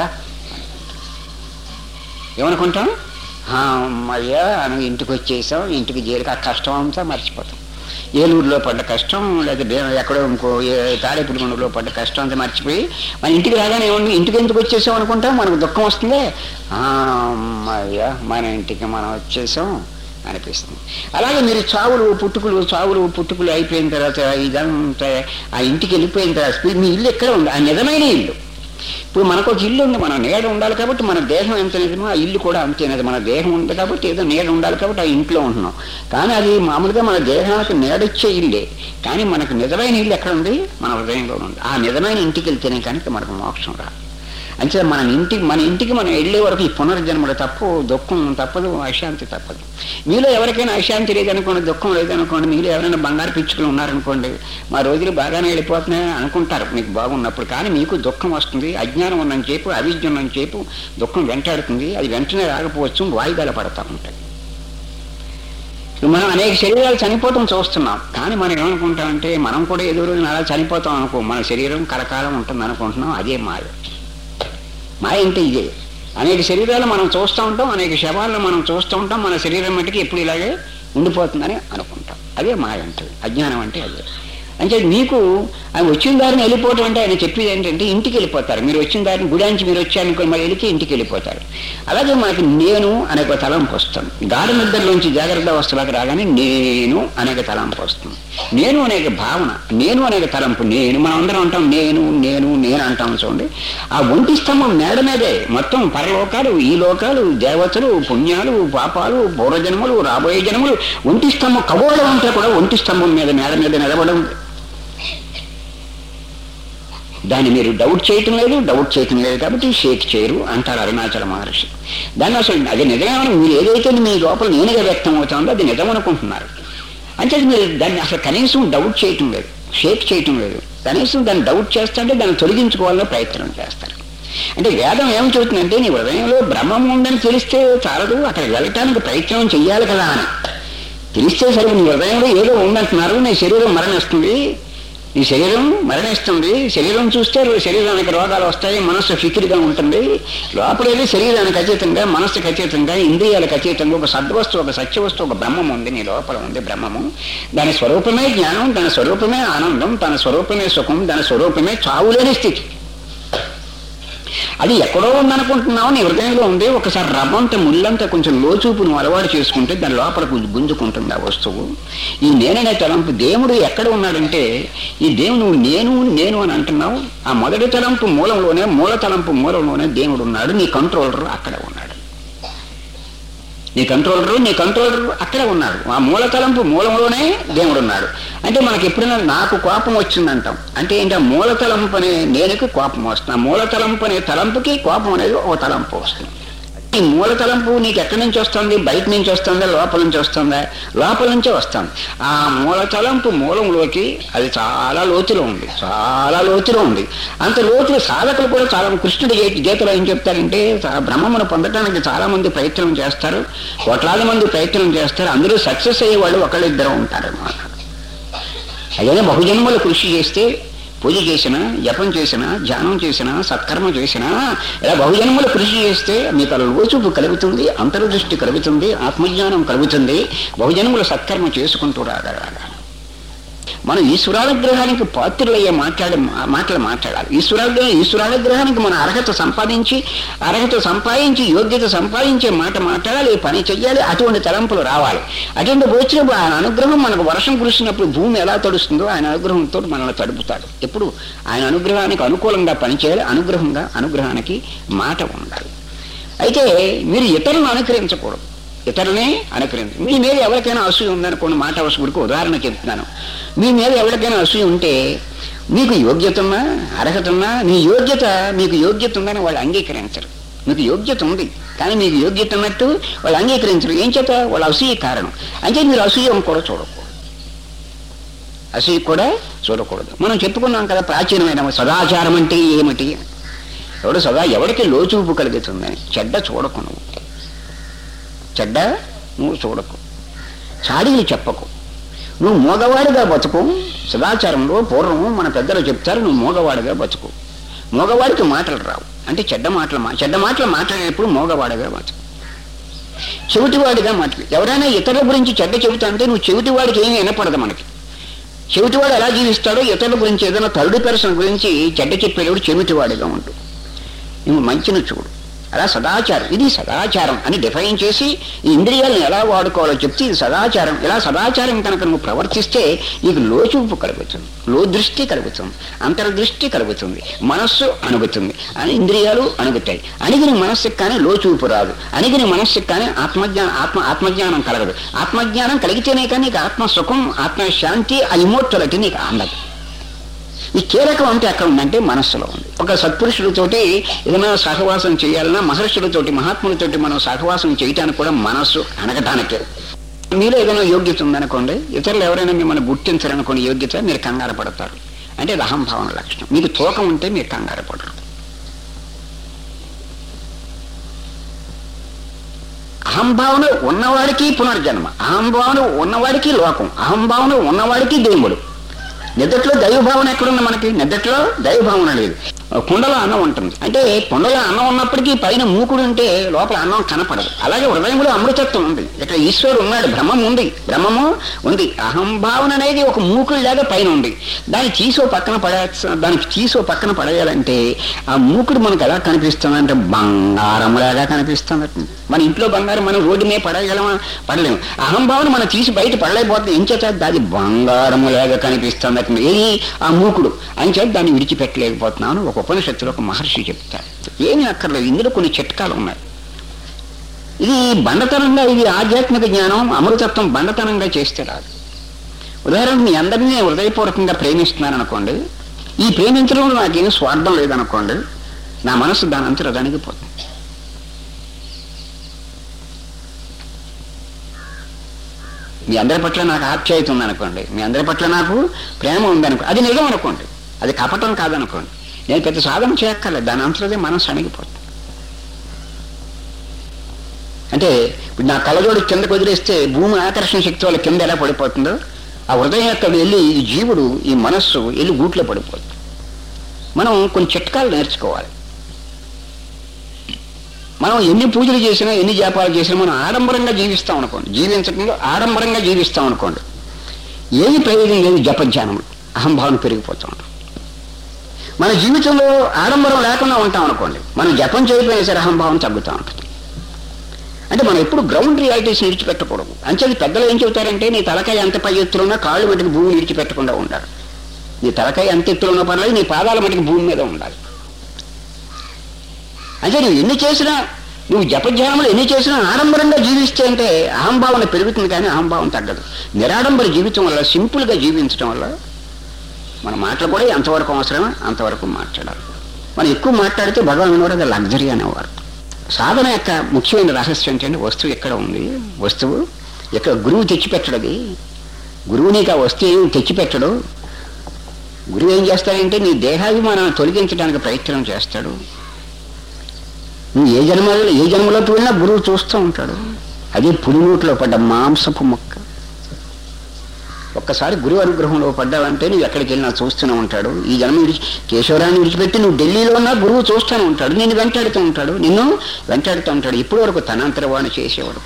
ఏమనుకుంటాం "ఆ, అమ్మయ్యా అని ఇంటికి వచ్చేసాం ఇంటికి చేరిక ఆ కష్టం అంతా మర్చిపోతాం ఏలూరులో పడ్డ కష్టం లేదా భీమ ఎక్కడో ఇంకో తాడేపుడుగుండలో పడ్డ కష్టం అంతా మర్చిపోయి మన ఇంటికి రాగానే ఏముంది ఇంటికి ఎందుకు వచ్చేసాం అనుకుంటాం మనకు దుఃఖం వస్తుంది "ఆ, అమ్మయ్యా మన ఇంటికి మనం వచ్చేసాం అనిపిస్తుంది అలాగే మీరు చావులు పుట్టుకులు చావులు పుట్టుకులు అయిపోయిన తర్వాత ఇదంతా ఆ ఇంటికి వెళ్ళిపోయిన తర్వాత మీ ఇల్లు ఎక్కడ ఉంది ఆ నిజమైన ఇల్లు ఇప్పుడు మనకు ఒక ఇల్లు ఉంది మన నీడ ఉండాలి కాబట్టి మన దేహం ఎంత నిజమో ఆ ఇల్లు కూడా అంతే నిజం మన దేహం ఉంది కాబట్టి ఏదో నీడ ఉండాలి కాబట్టి ఆ ఇంట్లో ఉంటున్నాం కానీ అది మామూలుగా మన దేహానికి నీడిచ్చే ఇల్లే కానీ మనకు నిజమైన ఇల్లు ఎక్కడ ఉంది మన హృదయంలో ఉంది ఆ నిజమైన ఇంటికి వెళ్తేనే కనుక మనకు మోక్షం రాదు అంతే మన ఇంటికి మన ఇంటికి మనం వెళ్ళే వరకు ఈ పునర్జన్మలు తప్పు దుఃఖం తప్పదు అశాంతి తప్పదు మీలో ఎవరికైనా అశాంతి లేదనుకోండి దుఃఖం లేదనుకోండి మీలో ఎవరైనా బంగారు పిచ్చుకలు ఉన్నారనుకోండి మా రోజులు బాగానే వెళ్ళిపోతున్నాయని అనుకుంటారు మీకు బాగున్నప్పుడు కానీ మీకు దుఃఖం వస్తుంది అజ్ఞానం ఉన్నని చేపు అవిద్య ఉన్నని చేపు దుఃఖం వెంటాడుతుంది అది వెంటనే రాకపోవచ్చు వాయిదాలు పడతా ఉంటాయి ఇప్పుడు మనం అనేక శరీరాలు చనిపోవటం చూస్తున్నాం కానీ మనం ఏమనుకుంటామంటే మనం కూడా ఏదో రోజున అలా చనిపోతాం అనుకో మన శరీరం కలకాలం ఉంటుంది అనుకుంటున్నాం అదే మాయ మాయ అంటే ఇదే అనేక శరీరాలు మనం చూస్తూ ఉంటాం అనేక శవాలను మనం చూస్తూ ఉంటాం మన శరీరం మట్టుకు ఎప్పుడు ఇలాగే ఉండిపోతుందని అనుకుంటాం అదే మాయ అంటే అజ్ఞానం అంటే అదే అంటే మీకు ఆయన వచ్చిన దారిని వెళ్ళిపోవటం అంటే ఆయన చెప్పేది ఏంటంటే ఇంటికి వెళ్ళిపోతారు మీరు వచ్చిన దారిని గుడానికి మీరు వచ్చారనుకో మరి వెళితే ఇంటికి వెళ్ళిపోతారు అలాగే మనకి నేను అనే ఒక తలంపు వస్తుంది గాఢ నిద్రలోంచి జాగ్రత్త అవస్థలోకి రాగానే నేను అనేక తలంపు వస్తుంది నేను అనేక భావన నేను అనేక తలంపు నేను మనం అందరం అంటాం నేను నేను నేను అంటాం చూడండి ఆ ఒంటి స్తంభం మేడ మీదే మొత్తం పరలోకాలు ఈ లోకాలు దేవతలు పుణ్యాలు పాపాలు పూర్వజన్మలు రాబోయే జన్మలు ఒంటి స్తంభం ఖగోళం అంతా కూడా ఒంటి స్తంభం మీద మేడ మీద నిలబడం దాన్ని మీరు డౌట్ చేయటం లేదు డౌట్ చేయటం లేదు కాబట్టి షేక్ చేయరు అంటారు అరుణాచల మహర్షి దాన్ని అసలు అది నిజమేమని మీరు ఏదైతే మీ లోపల నేనుగా వ్యక్తం అవుతుందో అది నిజం అనుకుంటున్నారు అంటే మీరు దాన్ని అసలు కనీసం డౌట్ చేయటం లేదు షేక్ చేయటం లేదు కనీసం దాన్ని డౌట్ చేస్తుంటే దాన్ని తొలగించుకోవాలని ప్రయత్నం చేస్తారు అంటే వేదం ఏం చెబుతుందంటే నీ హృదయంలో బ్రహ్మం ఉందని తెలిస్తే చాలదు అక్కడ వెళ్ళటానికి ప్రయత్నం చెయ్యాలి కదా అని తెలిస్తే సరే నీ హృదయంలో ఏదో ఉందంటున్నారు నీ శరీరం మరణిస్తుంది ఈ శరీరం మరణిస్తుంది శరీరం చూస్తే శరీరానికి రోగాలు వస్తాయి మనస్సు ఫికిరిగా ఉంటుంది లోపలేది శరీరానికి అతీతంగా మనస్సుకి అతీతంగా ఇంద్రియాలకు అతీతంగా ఒక సద్వస్తు ఒక సత్యవస్తు ఒక బ్రహ్మం ఉంది నీ లోపల ఉంది బ్రహ్మము దాని స్వరూపమే జ్ఞానం దాని స్వరూపమే ఆనందం దాని స్వరూపమే సుఖం దాని స్వరూపమే చావులేని స్థితి అది ఎక్కడో ఉందనుకుంటున్నావు నీ హృదయంలో ఉంది ఒకసారి రవ్వంత ముళ్ళంతా కొంచెం లోచూపు నువ్వు అలవాటు చేసుకుంటే దాని లోపల కొంచెం గుంజుకుంటుంది ఆ వస్తువు ఈ నేననే తలంపు దేవుడు ఎక్కడ ఉన్నాడంటే ఈ దేవుడు నువ్వు నేను నేను అని అంటున్నావు ఆ మొదటి తలంపు మూలంలోనే మూల తలంపు మూలంలోనే దేవుడు ఉన్నాడు నీ కంట్రోలర్ అక్కడ ఉన్నాడు నీ కంట్రోలరు నీ కంట్రోలర్ అక్కడే ఉన్నాడు ఆ మూల తలంపు మూలంలోనే దేవుడు ఉన్నాడు అంటే మనకి ఎప్పుడైనా నాకు కోపం వచ్చిందంటాం అంటే ఏంటి ఆ మూల తలంపు అనే నేనుకి కోపం వస్తుంది ఆ మూల తలంపు అనే తలంపుకి కోపం అనేది ఒక తలంపు వస్తుంది ఈ మూల తలంపు నీకు ఎక్కడి నుంచి వస్తుంది బయట నుంచి వస్తుందా లోపల నుంచి వస్తుందా లోపల నుంచే వస్తుంది ఆ మూల తలంపు మూలంలోకి అది చాలా లోతులో ఉంది చాలా లోతులో ఉంది అంత లోతులో సాధకులు కూడా చాలా కృష్ణుడి గీ- గీతలో ఏం చెప్తారంటే ఆ బ్రహ్మమును పొందడానికి చాలా మంది ప్రయత్నం చేస్తారు కోట్లాది మంది ప్రయత్నం చేస్తారు అందరూ సక్సెస్ అయ్యేవాళ్ళు ఒకళ్ళిద్దరు ఉంటారు అన్నమాట అలాగే బహుజన్మలు కృషి చేస్తే పూజ చేసినా జపం చేసినా ధ్యానం చేసినా సత్కర్మ చేసినా ఇలా బహుజన్మలు కృషి చేస్తే మీకు అలా లోచూపు కలుగుతుంది అంతర్దృష్టి కలుగుతుంది ఆత్మజ్ఞానం కలుగుతుంది బహుజన్మలు సత్కర్మ చేసుకుంటూ రాగలగాలి మనం ఈశ్వరానుగ్రహానికి పాత్రులయ్యే మాట్లాడే మాటలు మాట్లాడాలి ఈశ్వరాగ్రహం ఈశ్వరానుగ్రహానికి మన అర్హత సంపాదించి అర్హత సంపాదించి యోగ్యత సంపాదించే మాట మాట్లాడాలి పని చెయ్యాలి అటువంటి తలంపులు రావాలి అటువంటి వచ్చినప్పుడు ఆయన అనుగ్రహం మనకు వర్షం కురిసినప్పుడు భూమి ఎలా తడుస్తుందో ఆయన అనుగ్రహంతో మనల్ని తడుపుతాడు ఎప్పుడు ఆయన అనుగ్రహానికి అనుకూలంగా పనిచేయాలి అనుగ్రహంగా అనుగ్రహానికి మాట ఉండాలి అయితే మీరు ఇతరులను అనుకరించకూడదు ఇతరులనే అనుకరించు మీ మీద ఎవరికైనా అసూయ ఉందనుకోండి మాట వసుగుడికి ఉదాహరణ చెప్తున్నాను మీ మీద ఎవరికైనా అసూయ ఉంటే మీకు యోగ్యత ఉన్నా అర్హత ఉన్నా మీ యోగ్యత మీకు యోగ్యత ఉందని వాళ్ళు అంగీకరించరు మీకు యోగ్యత ఉంది కానీ మీకు యోగ్యత ఉన్నట్టు వాళ్ళు అంగీకరించరు ఏం చేత వాళ్ళ అసూయ కారణం అంటే మీరు అసూయం కూడా చూడకూడదు అసూయ కూడా చూడకూడదు మనం చెప్పుకున్నాం కదా ప్రాచీనమైన సదాచారం అంటే ఏమిటి ఎవడు సదా ఎవరికి లోచూపు కలుగుతుందని చెడ్డ చూడకు నువ్వు చెడ్డ నువ్వు చూడకు చాడీలు చెప్పకు నువ్వు మోగవాడిగా బతుకు సదాచారంలో పూర్వం మన పెద్దలు చెప్తారు నువ్వు మోగవాడిగా బతుకు మోగవాడికి మాటలు రావు అంటే చెడ్డ మాటలు మా చెడ్డ మాటలు మాట్లాడేటప్పుడు మోగవాడిగా బతుకు చెవిటివాడిగా మాట్లాడు ఎవరైనా ఇతరుల గురించి చెడ్డ చెబుతా అంటే నువ్వు చెవిటివాడికి ఏమీ వినపడదు మనకి చెవిటివాడు ఎలా జీవిస్తాడో ఇతరుల గురించి ఏదైనా థర్డ్ పర్సన్ గురించి చెడ్డ చెప్పేవాడు చెవిటివాడిగా ఉండు నువ్వు మంచిని చూడు అలా సదాచారం ఇది సదాచారం అని డిఫైన్ చేసి ఈ ఇంద్రియాలను ఎలా వాడుకోవాలో చెప్తే ఇది సదాచారం ఇలా సదాచారం కనుక నువ్వు ప్రవర్తిస్తే నీకు లోచూపు కలుగుతుంది లో దృష్టి కలుగుతుంది అంతర్దృష్టి కలుగుతుంది మనస్సు అణుగుతుంది అని ఇంద్రియాలు అణుగుతాయి అణిగిన మనస్సుకి కానీ లోచూపు రాదు అణిగిన మనస్సుకి కానీ ఆత్మజ్ఞానం ఆత్మ ఆత్మజ్ఞానం కలగదు ఆత్మజ్ఞానం కలిగితేనే కానీ నీకు ఆత్మ సుఖం ఆత్మశాంతి ఆ ఇమోర్టలిటీ నీకు అందదు ఈ కీలకం అంటే ఎక్కడ ఉందంటే మనస్సులో ఉంది ఒక సత్పురుషుడితోటి ఏదైనా సహవాసం చేయాలన్నా మహర్షులతోటి మహాత్ములతోటి మనం సహవాసం చేయటానికి కూడా మనస్సు అనగటానికే మీలో ఏదైనా యోగ్యత ఉందనుకోండి ఇతరులు ఎవరైనా మిమ్మల్ని గుర్తించారనుకోండి యోగ్యత మీరు కంగారు పడతారు అంటే అది అహంభావన లక్షణం మీకు తూకం ఉంటే మీరు కంగారు పడరు అహంభావన ఉన్నవాడికి పునర్జన్మ అహంభావన ఉన్నవాడికి లోకం అహంభావన ఉన్నవాడికి దేవుడు నిద్దట్లో దైవభావన ఎక్కడుంది మనకి నిద్దట్లో దైవభావన లేదు కుండలో అన్నం ఉంటుంది అంటే కుండలో అన్నం ఉన్నప్పటికీ పైన మూకుడు ఉంటే లోపల అన్నం కనపడదు అలాగే హృదయంలో అమృతత్వం ఉంది ఇక్కడ ఈశ్వరుడు ఉన్నాడు బ్రహ్మం ఉంది బ్రహ్మము ఉంది అహంభావన అనేది ఒక మూకుడు లాగా పైన ఉంది దాన్ని తీసో పక్కన పడే దానికి తీసో పక్కన పడేయాలంటే ఆ మూకుడు మనకు ఎలా కనిపిస్తుంది అంటే బంగారంలాగా కనిపిస్తుంది మన ఇంట్లో బంగారం మనం రోడ్డు మీద పడగలమా పడలేము అహంభావన మనం తీసి బయట పడలేకపోతే ఏం చేత అది బంగారములాగా కనిపిస్తుంది ఏది ఆ మూకుడు అని చేత దాన్ని విడిచిపెట్టలేకపోతున్నాను ఒక ఉపనిషత్తులో ఒక మహర్షి చెప్తారు ఏమీ అక్కర్లేదు ఇందులో కొన్ని చిట్కాలు ఉన్నాయి ఇది బండతనంగా ఇది ఆధ్యాత్మిక జ్ఞానం అమృతత్వం బండతనంగా చేస్తే రాదు ఉదాహరణకు మీ అందరినీ నేను హృదయపూర్వకంగా ప్రేమిస్తున్నాను అనుకోండి ఈ ప్రేమించడంలో నాకేం స్వార్థం లేదనుకోండి నా మనసు దాని అంతటా దణిగిపోతుంది మీ అందరి పట్ల నాకు ఆప్యాయత ఉందనుకోండి మీ అందరి పట్ల నాకు ప్రేమ ఉందనుకో అది నిజం అనుకోండి అది కపటం కాదనుకోండి నేను పెద్ద సాధన చేయక్కర్లేదు దాని అంతలోదే మనసు అణిగిపోతుంది అంటే ఇప్పుడు నా కళ్ళజోడు కిందకు వదిలేస్తే భూమి ఆకర్షణ శక్తి వల్ల కింద ఎలా పడిపోతుందో ఆ హృదయం యొక్క వెళ్ళి ఈ జీవుడు ఈ మనస్సు వెళ్ళి గూట్లో పడిపోతుంది మనం కొన్ని చిట్కాలు నేర్చుకోవాలి మనం ఎన్ని పూజలు చేసినా ఎన్ని జాపాలు చేసినా మనం ఆడంబరంగా జీవిస్తాం అనుకోండి జీవించడంలో ఆడంబరంగా జీవిస్తాం అనుకోండి ఏమి ప్రయోజనం లేదు జపధ్యానములు అహంభావన పెరిగిపోతూ ఉంటాం మన జీవితంలో ఆడంబరం లేకుండా ఉంటాం అనుకోండి మనం జపం చేయకపోయినా సరే అహంభావం తగ్గుతూ ఉంటుంది అంటే మనం ఎప్పుడు గ్రౌండ్ రియాలిటీస్ విడిచిపెట్టకూడదు అంచేది పెద్దలు ఏం చెబుతారంటే నీ తలకాయ ఎంత పై ఎత్తులో ఉన్నా కాళ్ళు మటుకు భూమిని విడిచిపెట్టకుండా ఉండాలి నీ తలకాయ ఎంత ఎత్తులో ఉన్నా పర్లేదు నీ పాదాల మటుకు భూమి మీద ఉండాలి అంటే నువ్వు ఎన్ని చేసినా నువ్వు జపధ్యానములు ఎన్ని చేసినా ఆడంబరంగా జీవిస్తే అంటే అహంభావన పెరుగుతుంది కానీ అహంభావం తగ్గదు నిరాడంబర జీవితం వల్ల సింపుల్గా జీవించడం వల్ల మన మాటలు కూడా ఎంతవరకు అవసరమో అంతవరకు మాట్లాడాలి మనం ఎక్కువ మాట్లాడితే భగవాన్ కూడా అది లగ్జరీ అనేవారు సాధన యొక్క ముఖ్యమైన రహస్యం ఏంటంటే వస్తువు ఎక్కడ ఉంది వస్తువు ఎక్కడ గురువు తెచ్చిపెట్టడది గురువు నీకు ఆ వస్తువు ఏమి తెచ్చిపెట్టడు గురువు ఏం చేస్తాడంటే నీ దేహాభిమానాన్ని తొలగించడానికి ప్రయత్నం చేస్తాడు నువ్వు ఏ జన్మలో ఏ జన్మలోకి వెళ్ళినా గురువు చూస్తూ ఉంటాడు అదే పులినోట్లో పడ్డ మాంసపు మొక్క ఒక్కసారి గురువు అనుగ్రహంలో పడ్డావంటే నువ్వు ఎక్కడికి వెళ్ళినా చూస్తూనే ఉంటాడు ఈ జన్మ విడిచి కేశవరాన్ని విడిచిపెట్టి నువ్వు ఢిల్లీలో ఉన్నా గురువు చూస్తూనే ఉంటాడు నిన్ను వెంటాడుతూ ఉంటాడు నిన్ను వెంటాడుతూ ఉంటాడు ఇప్పటి వరకు తనంతరవాణి చేసేవాడు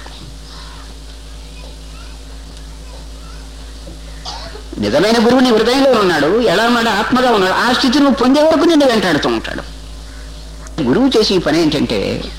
నిజమైన గురువు నీ హృదయంలో ఉన్నాడు ఎలా ఉన్నాడు ఆత్మగా ఉన్నాడు ఆ స్థితి నువ్వు పొందే వరకు నిన్ను వెంటాడుతూ ఉంటాడు గురువు చేసే పని ఏంటంటే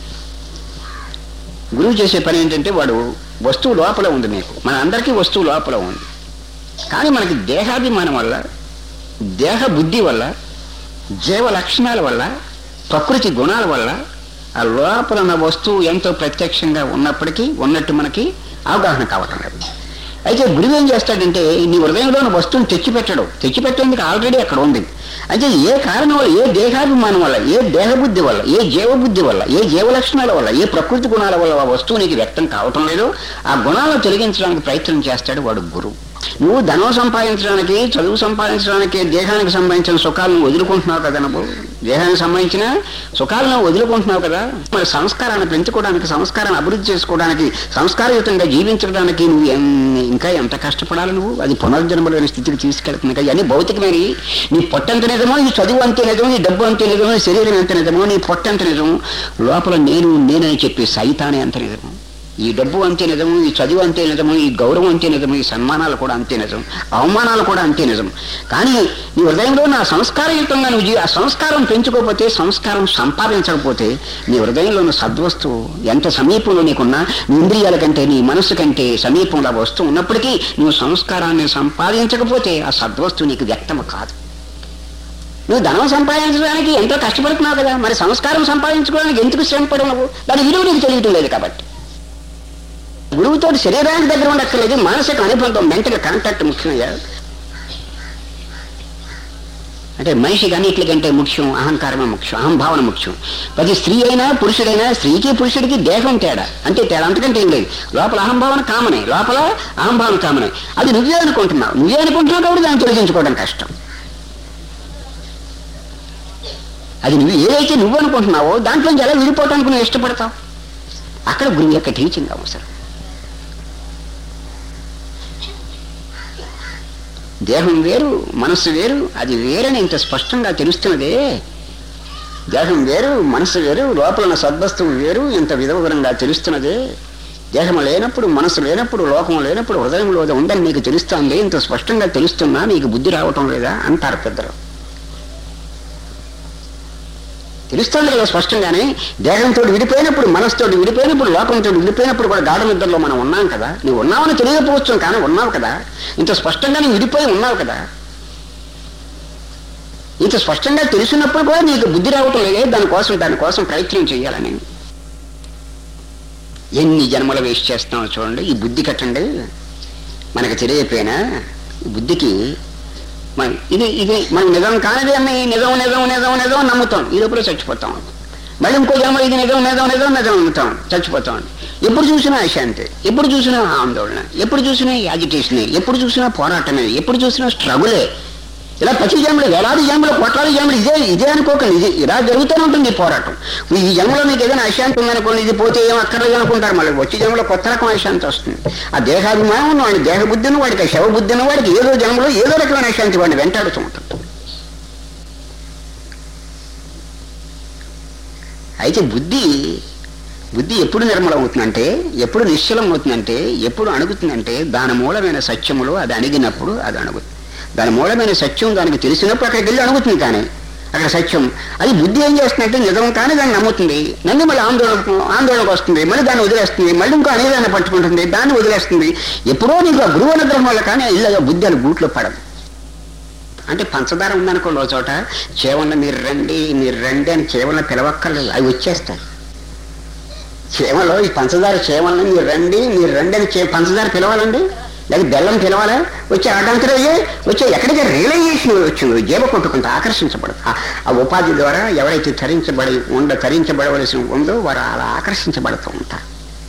గురువు చేసే పని ఏంటంటే వాడు వస్తువు లోపల ఉంది మీకు మన అందరికీ వస్తువు లోపల ఉంది కానీ మనకి దేహాభిమానం వల్ల దేహ బుద్ధి వల్ల జీవ లక్షణాల వల్ల ప్రకృతి గుణాల వల్ల ఆ లోపల ఉన్న వస్తువు ఎంతో ప్రత్యక్షంగా ఉన్నప్పటికీ ఉన్నట్టు మనకి అవగాహన కావటం లేదు అయితే గురువు ఏం చేస్తాడంటే నీ హృదయంలో ఉన్న వస్తువుని తెచ్చిపెట్టడు తెచ్చిపెట్టేందుకు ఆల్రెడీ అక్కడ ఉంది అయితే ఏ కారణం వల్ల ఏ దేహాభిమానం వల్ల ఏ దేహబుద్ధి వల్ల ఏ జీవబుద్ధి వల్ల ఏ జీవ లక్షణాల వల్ల ఏ ప్రకృతి గుణాల వల్ల ఆ వస్తువు నీకు వ్యక్తం కావటం లేదు ఆ గుణాలను తొలగించడానికి ప్రయత్నం చేస్తాడు వాడు గురువు నువ్వు ధనం సంపాదించడానికి చదువు సంపాదించడానికి దేహానికి సంబంధించిన సుఖాలను వదులుకుంటున్నావు కదా నువ్వు దేహానికి సంబంధించిన సుఖాలను వదులుకుంటున్నావు కదా మరి సంస్కారాన్ని పెంచుకోవడానికి సంస్కారాన్ని అభివృద్ధి చేసుకోవడానికి సంస్కారయుతంగా జీవించడానికి నువ్వు ఎన్ని- ఇంకా ఎంత కష్టపడాలి నువ్వు అది పునర్జన్మలోని స్థితికి తీసుకెళ్తుంది కదా ఇవన్నీ భౌతికమైన నీ పొట్టంత నిజమో నీ చదువు అంతే నిజమో నీ డబ్బు అంతే నిజమో నీ శరీరం ఎంత నిజమో నీ పొట్టంత నిజమో లోపల నేను నేనని చెప్పి సైతానే అంత నిజము ఈ డబ్బు అంతే నిజము ఈ చదువు అంతే నిజము ఈ గౌరవం అంతే నిజము ఈ సన్మానాలు కూడా అంతే నిజం అవమానాలు కూడా అంతే నిజం కానీ నీ హృదయంలో నా సంస్కారయుతంగా నువ్వు జీ- ఆ సంస్కారం పెంచుకోకపోతే సంస్కారం సంపాదించకపోతే నీ హృదయంలో ఉన్న సద్వస్తువు ఎంత సమీపంలో నీకున్నా నీ ఇంద్రియాల కంటే నీ మనస్సు కంటే సమీపంలో ఆ వస్తువు ఉన్నప్పటికీ నువ్వు సంస్కారాన్ని సంపాదించకపోతే ఆ సద్వస్తువు నీకు వ్యక్తం కాదు నువ్వు ధనం సంపాదించడానికి ఎంతో కష్టపడుతున్నావు కదా మరి సంస్కారం సంపాదించుకోవడానికి ఎందుకు శ్రమపడవు నువ్వు దాని విలువ నీకు తెలియటం లేదు కాబట్టి గురువుతో శరీరానికి దగ్గర ఉండక్కర్లేదు మానసిక అనుబంధం మెంటల్ కాంటాక్ట్ ముఖ్యమయ్యా అంటే మనిషికి అన్నిటికంటే ముఖ్యం అహంకారమే ముఖ్యం అహంభావన ముఖ్యం ప్రతి స్త్రీ అయినా పురుషుడైనా స్త్రీకి పురుషుడికి దేహం తేడా అంటే తేడా అంతకంటే ఏం లేదు లోపల అహంభావన కామనే లోపల అహంభావన కామనే అది నువ్వే అనుకుంటున్నావు నువ్వే అనుకుంటున్నావు కాబట్టి దాన్ని తొలగించుకోవడం కష్టం అది నువ్వు ఏదైతే నువ్వు అనుకుంటున్నావో దాంట్లోంచి ఎలా విడిపోవటానికి నువ్వు ఇష్టపడతావు అక్కడ గురువు యొక్క టీచింగ్ అవసరం దేహం వేరు మనస్సు వేరు అది వేరని ఇంత స్పష్టంగా తెలుస్తున్నదే దేహం వేరు మనస్సు వేరు లోపల ఉన్న సద్వస్తువు వేరు ఇంత విధవరంగా తెలుస్తున్నదే దేహం లేనప్పుడు మనసు లేనప్పుడు లోకం లేనప్పుడు హృదయంలో అది ఉందని నీకు తెలుస్తుంది ఇంత స్పష్టంగా తెలుస్తున్నా నీకు బుద్ధి రావటం లేదా అంటారు పెద్దలు తెలుస్తుంది కదా స్పష్టంగానే దేహంతో విడిపోయినప్పుడు మనసుతో విడిపోయినప్పుడు లోకంతో విడిపోయినప్పుడు కూడా గాఢ నిద్రలో మనం ఉన్నాం కదా నువ్వు ఉన్నావని తెలియకపోవచ్చు కానీ ఉన్నావు కదా ఇంత స్పష్టంగా నువ్వు విడిపోయి ఉన్నావు కదా ఇంత స్పష్టంగా తెలిసినప్పుడు కూడా నీకు బుద్ధి రావటం లేదే దానికోసం దానికోసం ప్రయత్నం చేయాలని ఎన్ని జన్మలు వేస్ట్ చేస్తున్నావు చూడండి ఈ బుద్ధి కట్టండి మనకు తెలియకపోయినా ఈ బుద్ధికి మన ఇది ఇది మనం నిజం కానిది అన్ని నిజం నిజం నిజం నిజం అని నమ్ముతాం ఈ లోపల చచ్చిపోతాం మళ్ళీ ఇంకో జన్మ ఇది నిజం నిజం నిజం నిజం నమ్ముతాం చచ్చిపోతాం ఎప్పుడు చూసినా అశాంతి ఎప్పుడు చూసినా ఆందోళన ఎప్పుడు చూసినా యాజిటేషన్ ఎప్పుడు చూసినా పోరాటమే ఎప్పుడు చూసినా స్ట్రగులే ఇలా ప్రతి జన్మలు వేలాది జన్మలు కోట్లాది జన్మలు ఇదే ఇదే అనుకోకండి ఇది ఇలా జరుగుతూనే ఉంటుంది ఈ పోరాటం ఈ జన్మలో మీకు ఏదైనా అశాంతి ఉందనుకోండి ఇది పోతే ఏం అక్కర్లేదు అనుకుంటారు మళ్ళీ వచ్చే జన్మలో కొత్త రకం అశాంతి వస్తుంది ఆ దేహాభిమానం ఉన్న వాడి దేహ బుద్ధి ఉన్న వాడికి శవ బుద్ధి ఉన్న వాడికి ఏదో జన్మలో ఏదో రకమైన అశాంతి వాడిని వెంటాడుతూ ఉంటుంది అయితే బుద్ధి బుద్ధి ఎప్పుడు నిర్మలం అవుతుందంటే ఎప్పుడు నిశ్చలం అవుతుందంటే ఎప్పుడు అణుగుతుందంటే దాని మూలమైన సత్యములో అది అణిగినప్పుడు అది అణుగుతుంది దాని మూలమైన సత్యం దానికి తెలిసినప్పుడు అక్కడికి వెళ్ళి అణుగుతుంది కానీ అక్కడ సత్యం అది బుద్ధి ఏం చేస్తుందంటే నిజం కానీ దాన్ని నమ్ముతుంది నమ్మి మళ్ళీ ఆందోళన ఆందోళనకు వస్తుంది మళ్ళీ దాన్ని వదిలేస్తుంది మళ్ళీ ఇంకో అనేదాన్ని పట్టుకుంటుంది దాన్ని వదిలేస్తుంది ఎప్పుడో నీకు ఆ గురువు అనుగ్రహం వల్ల కానీ ఇలాగ బుద్ధి అది గూట్లో పడదు అంటే పంచదార ఉందనుకోండి ఒక చోట చేవన్న మీరు రండి మీరు రండి అని చేవన్న పిలవక్కర్లేదు అవి వచ్చేస్తాయి చేమలో ఈ పంచదార చేమలని మీరు రండి మీరు రండి అని చే పంచదార పిలవాలండి లేదా బెల్లం పిలవాలా వచ్చి ఆటంతరం అయ్యే వచ్చే ఎక్కడికి రియలైజేషన్ వచ్చిందో జేబ కొట్టుకుంటూ ఆకర్షించబడదు ఆ- ఆ ఉపాధి ద్వారా ఎవరైతే తరించబడి ఉండ తరించబడవలసి ఉందో వారు అలా ఆకర్షించబడుతూ ఉంటారు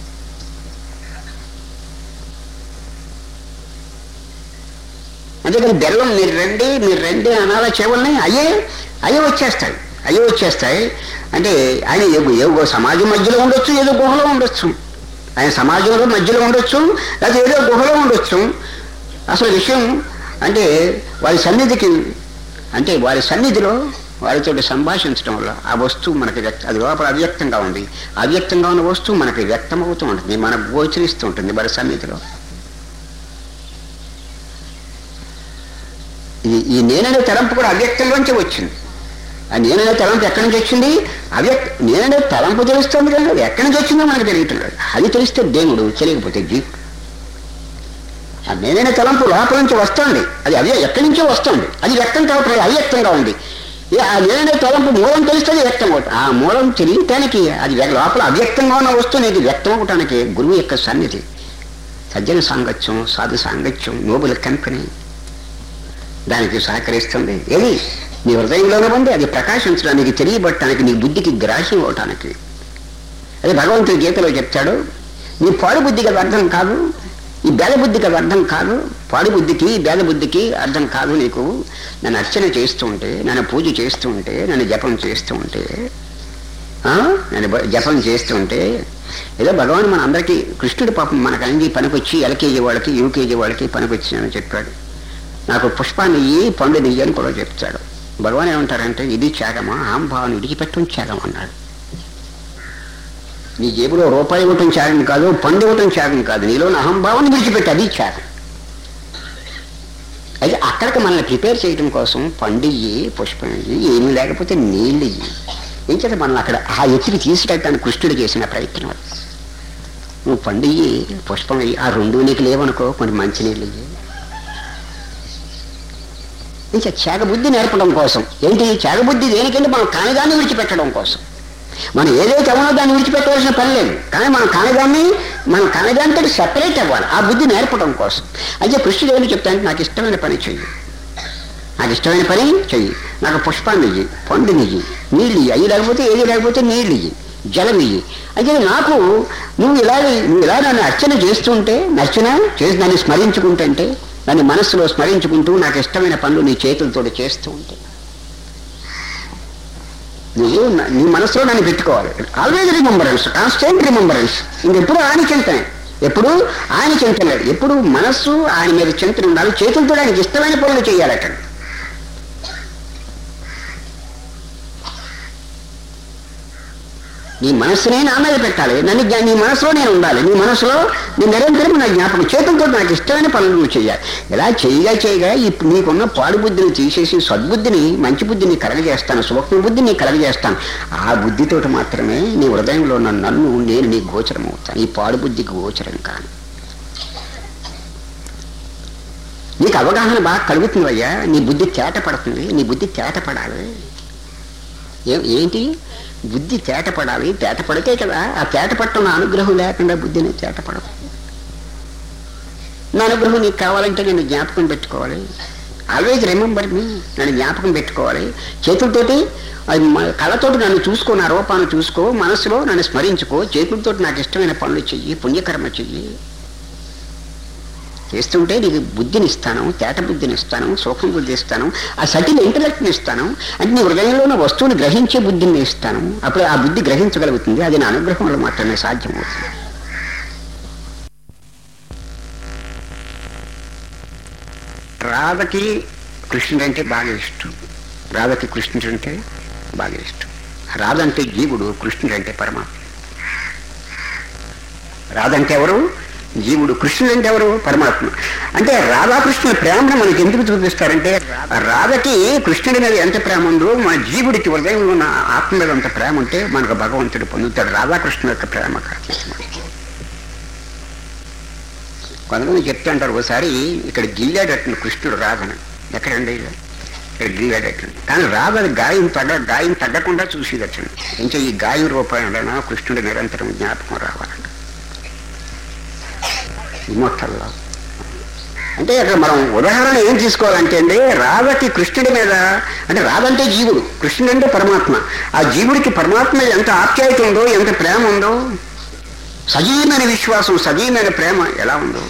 అందుకని బెల్లం మీరు రండి మీరు రండి అనాలా చెవుల్ని అయ్యే అయ్యే వచ్చేస్తాయి అయ్యే వచ్చేస్తాయి అంటే ఆయన ఏ ఏ సమాజం మధ్యలో ఉండొచ్చు ఏదో గుహలో ఉండొచ్చు ఆయన సమాజంలో మధ్యలో ఉండొచ్చు లేదా ఏదో గుహలో ఉండొచ్చు అసలు విషయం అంటే వారి సన్నిధికి అంటే వారి సన్నిధిలో వారితో సంభాషించడం వల్ల ఆ వస్తువు మనకి వ్యక్త అది లోపల అవ్యక్తంగా ఉంది అవ్యక్తంగా ఉన్న వస్తువు మనకి వ్యక్తమవుతూ ఉంటుంది మనకు గోచరిస్తూ ఉంటుంది వారి సన్నిధిలో ఈ ఈ నేననే తలంపు కూడా అవ్యక్తంలోంచి వచ్చింది ఆ నేననే తలంపు ఎక్కడి నుంచి వచ్చింది అవ్యక్త నేననే తలంపు తెలుస్తుంది కానీ అది ఎక్కడి నుంచి వచ్చిందో మనకు తెలియట్లేదు అది తెలిస్తే దేవుడు తెలియకపోతే జీవుడు ఆ నేననే తలంపు లోపల నుంచి వస్తుంది అది అవ్య ఎక్కడి నుంచో వస్తుంది అది వ్యక్తం కావట్లేదు అవ్యక్తంగా ఉంది ఈ ఆ నేననే తలంపు మూలం తెలిస్తే అది వ్యక్తం అవుతుంది ఆ మూలం తెలియటానికి అది వ్య- లోపల అవ్యక్తంగా ఉన్న వస్తువు నీకు వ్యక్తం అవటానికి గురువు యొక్క సన్నిధి సజ్జన సాంగత్యం సాధు సాంగత్యం నోబుల్ కంపెనీ దానికి సహకరిస్తుంది ఏది నీ హృదయంలోనే ఉంది అది ప్రకాశించడానికి తెలియబట్టడానికి నీ బుద్ధికి గ్రాహ్యం అవటానికి అదే భగవంతుడి గీతలో చెప్తాడు నీ పాడు బుద్ధికి అది అర్థం కాదు ఈ భేద బుద్ధికి అది అర్థం కాదు పాడు బుద్ధికి భేద బుద్ధికి అర్థం కాదు నీకు నన్ను అర్చన చేస్తూ ఉంటే నన్ను పూజ చేస్తూ ఉంటే నన్ను జపం చేస్తూ ఉంటే ఆ? నన్ను బ- జపం చేస్తూ ఉంటే ఏదో భగవాన్ మన అందరికీ కృష్ణుడి పాపం మనకు అంగి పనికొచ్చి ఎల్కేజీ వాళ్ళకి యూకేజీ వాళ్ళకి పనికొచ్చి అని చెప్పాడు నాకు పుష్పాన్ని ఇయ్యి పండు నెయ్యి అని కూడా చెప్తాడు భగవాన్ ఏమంటారంటే ఇది త్యాగమా ఆంభావాన్ని విడిచిపెట్టడం త్యాగం అన్నాడు నీ జేబులో రూపాయి ఇవ్వటం త్యాగం కాదు పండు ఇవ్వటం త్యాగం కాదు నీలో అహంభావాన్ని విడిచిపెట్టి అది త్యాగం అయితే అక్కడికి మనల్ని ప్రిపేర్ చేయడం కోసం పండు ఇయ్యి పుష్పం ఇయ్యి ఏమీ లేకపోతే నీళ్ళు ఇయ్యి ఏం చేత మనల్ని అక్కడ ఆ ఎత్తుకి తీసుకెళ్ళడానికి కృష్ణుడు చేసిన ప్రయత్నం అది నువ్వు పండు ఇయ్యి పుష్పం ఇయ్యి ఆ రెండు నీకు లేవనుకో కొన్ని మంచినీళ్ళు ఇయ్యి ఇంకా త్యాగబుద్ధి నేర్పడం కోసం ఏంటి త్యాగబుద్ధి దేనికంటే మనం కానిదాన్ని విడిచిపెట్టడం కోసం మనం ఏదైతే అవునో దాన్ని విడిచిపెట్టవలసిన పని లేదు కానీ మనం కానిదాన్ని మనం కానిదానితో సెపరేట్ అవ్వాలి ఆ బుద్ధి నేర్పడం కోసం అయితే కృష్ణుడు ఏమని చెప్తానంటే నాకు ఇష్టమైన పని చెయ్యి నాకు ఇష్టమైన పని చెయ్యి నాకు పుష్పాన్ని ఇయ్యి పండుని ఇయ్యి నీళ్ళు ఇయ్యి అయ్యి లేకపోతే ఏది లేకపోతే నీళ్ళు ఇయ్యి జలం ఇయ్యి అయితే నాకు నువ్వు ఇలా నువ్వు ఇలా నన్ను అర్చన చేస్తుంటే నర్చన చేసి దాన్ని స్మరించుకుంటుంటే దాన్ని మనస్సులో స్మరించుకుంటూ నాకు ఇష్టమైన పనులు నీ చేతులతో చేస్తూ ఉంటే నువ్వు న- నీ మనసులో నన్ను పెట్టుకోవాలి ఆల్వేజ్ రిమెంబరెన్స్ కాన్స్టెంట్ రిమెంబరెన్స్ ఇంకెప్పుడు ఆయన చింతనే ఎప్పుడు ఆయన చింతలేడు ఎప్పుడు మనస్సు ఆయన మీద చింతన ఉండాలి చేతులతో ఆయనకి ఇష్టమైన పనులు చేయాలట నీ మనస్సునే నా మీద పెట్టాలి నన్ను జ్ఞా- నీ మనసులో నేను ఉండాలి నీ మనసులో నీ నిరంతరం నా జ్ఞాపకం చేతులతో నాకు ఇష్టమైన పనులు నువ్వు చేయాలి ఇలా చేయగా చేయగా ఇప్పుడు నీకున్న పాడు బుద్ధిని తీసేసి సద్బుద్ధిని మంచి బుద్ధిని కలగజేస్తాను సూక్ష్మ బుద్ధిని కలగజేస్తాను ఆ బుద్ధితోటి మాత్రమే నీ హృదయంలో ఉన్న నన్ను నేను నీ గోచరం అవుతాను ఈ పాడు బుద్ధికి గోచరం కాను నీకు అవగాహన బాగా కలుగుతుంది అయ్యా నీ బుద్ధి తేట పడుతుంది నీ బుద్ధి తేట పడాలి ఏ ఏంటి బుద్ధి తేట పడాలి తేట పడితే కదా ఆ తేట పట్టడం నా అనుగ్రహం లేకుండా బుద్ధిని తేట పడదు నా అనుగ్రహం నీకు కావాలంటే నేను జ్ఞాపకం పెట్టుకోవాలి ఆల్వేజ్ రిమెంబర్ మీ నన్ను జ్ఞాపకం పెట్టుకోవాలి చేతులతోటి అది మ- కళ్ళతోటి నన్ను చూసుకో నా రూపాన్ని చూసుకో మనసులో నన్ను స్మరించుకో చేతులతోటి నాకు ఇష్టమైన పనులు చెయ్యి పుణ్యకర్మ చెయ్యి చేస్తుంటే నీకు బుద్ధిని ఇస్తాను తేట బుద్ధిని ఇస్తాను సూక్ష్మ బుద్ధి ఇస్తాను ఆ సటిల్ ఇంటలెక్ట్ని ఇస్తాను అంటే నీ హృదయంలో ఉన్న వస్తువుని గ్రహించే బుద్ధిని ఇస్తాను అప్పుడు ఆ బుద్ధి గ్రహించగలుగుతుంది అది నా అనుగ్రహం వల్ల మాత్రమే సాధ్యమవుతుంది రాధకి కృష్ణుడు అంటే బాగా ఇష్టం రాధకి కృష్ణుడు అంటే బాగా ఇష్టం రాధ అంటే జీవుడు కృష్ణుడు అంటే పరమాత్మ రాధ అంటే ఎవరు జీవుడు కృష్ణుడు అంటే ఎవరు పరమాత్మ అంటే రాధాకృష్ణుల ప్రేమను మనకి ఎందుకు చూపిస్తారంటే రాధకి కృష్ణుడి మీద ఎంత ప్రేమ ఉందో మన జీవుడికి హృదయంలో ఉన్న ఆత్మ మీద అంత ప్రేమ ఉంటే మనకు భగవంతుడు పొందుతాడు రాధాకృష్ణుల యొక్క ప్రేమ కాదు కొంతమంది చెప్తే అంటారు ఒకసారి ఇక్కడ గిల్లాడట్టు కృష్ణుడు రాధను ఎక్కడండి ఇక్కడ గిల్లాడట్టు కానీ రాధ గాయం తగ్గ గాయం తగ్గకుండా చూసేదట్టండి ఇంకా ఈ గాయం రూపాయన కృష్ణుడి నిరంతరం జ్ఞాపకం రావాలంట ఇమోటల్లో అంటే ఇక్కడ మనం ఉదాహరణ ఏం తీసుకోవాలంటే అండి రాధకి కృష్ణుడి మీద అంటే రాధ అంటే జీవుడు కృష్ణుడు అంటే పరమాత్మ ఆ జీవుడికి పరమాత్మ మీద ఎంత ఆప్యాయత ఉందో ఎంత ప్రేమ ఉందో సజీవమైన విశ్వాసం సజీవమైన ప్రేమ ఎలా ఉందో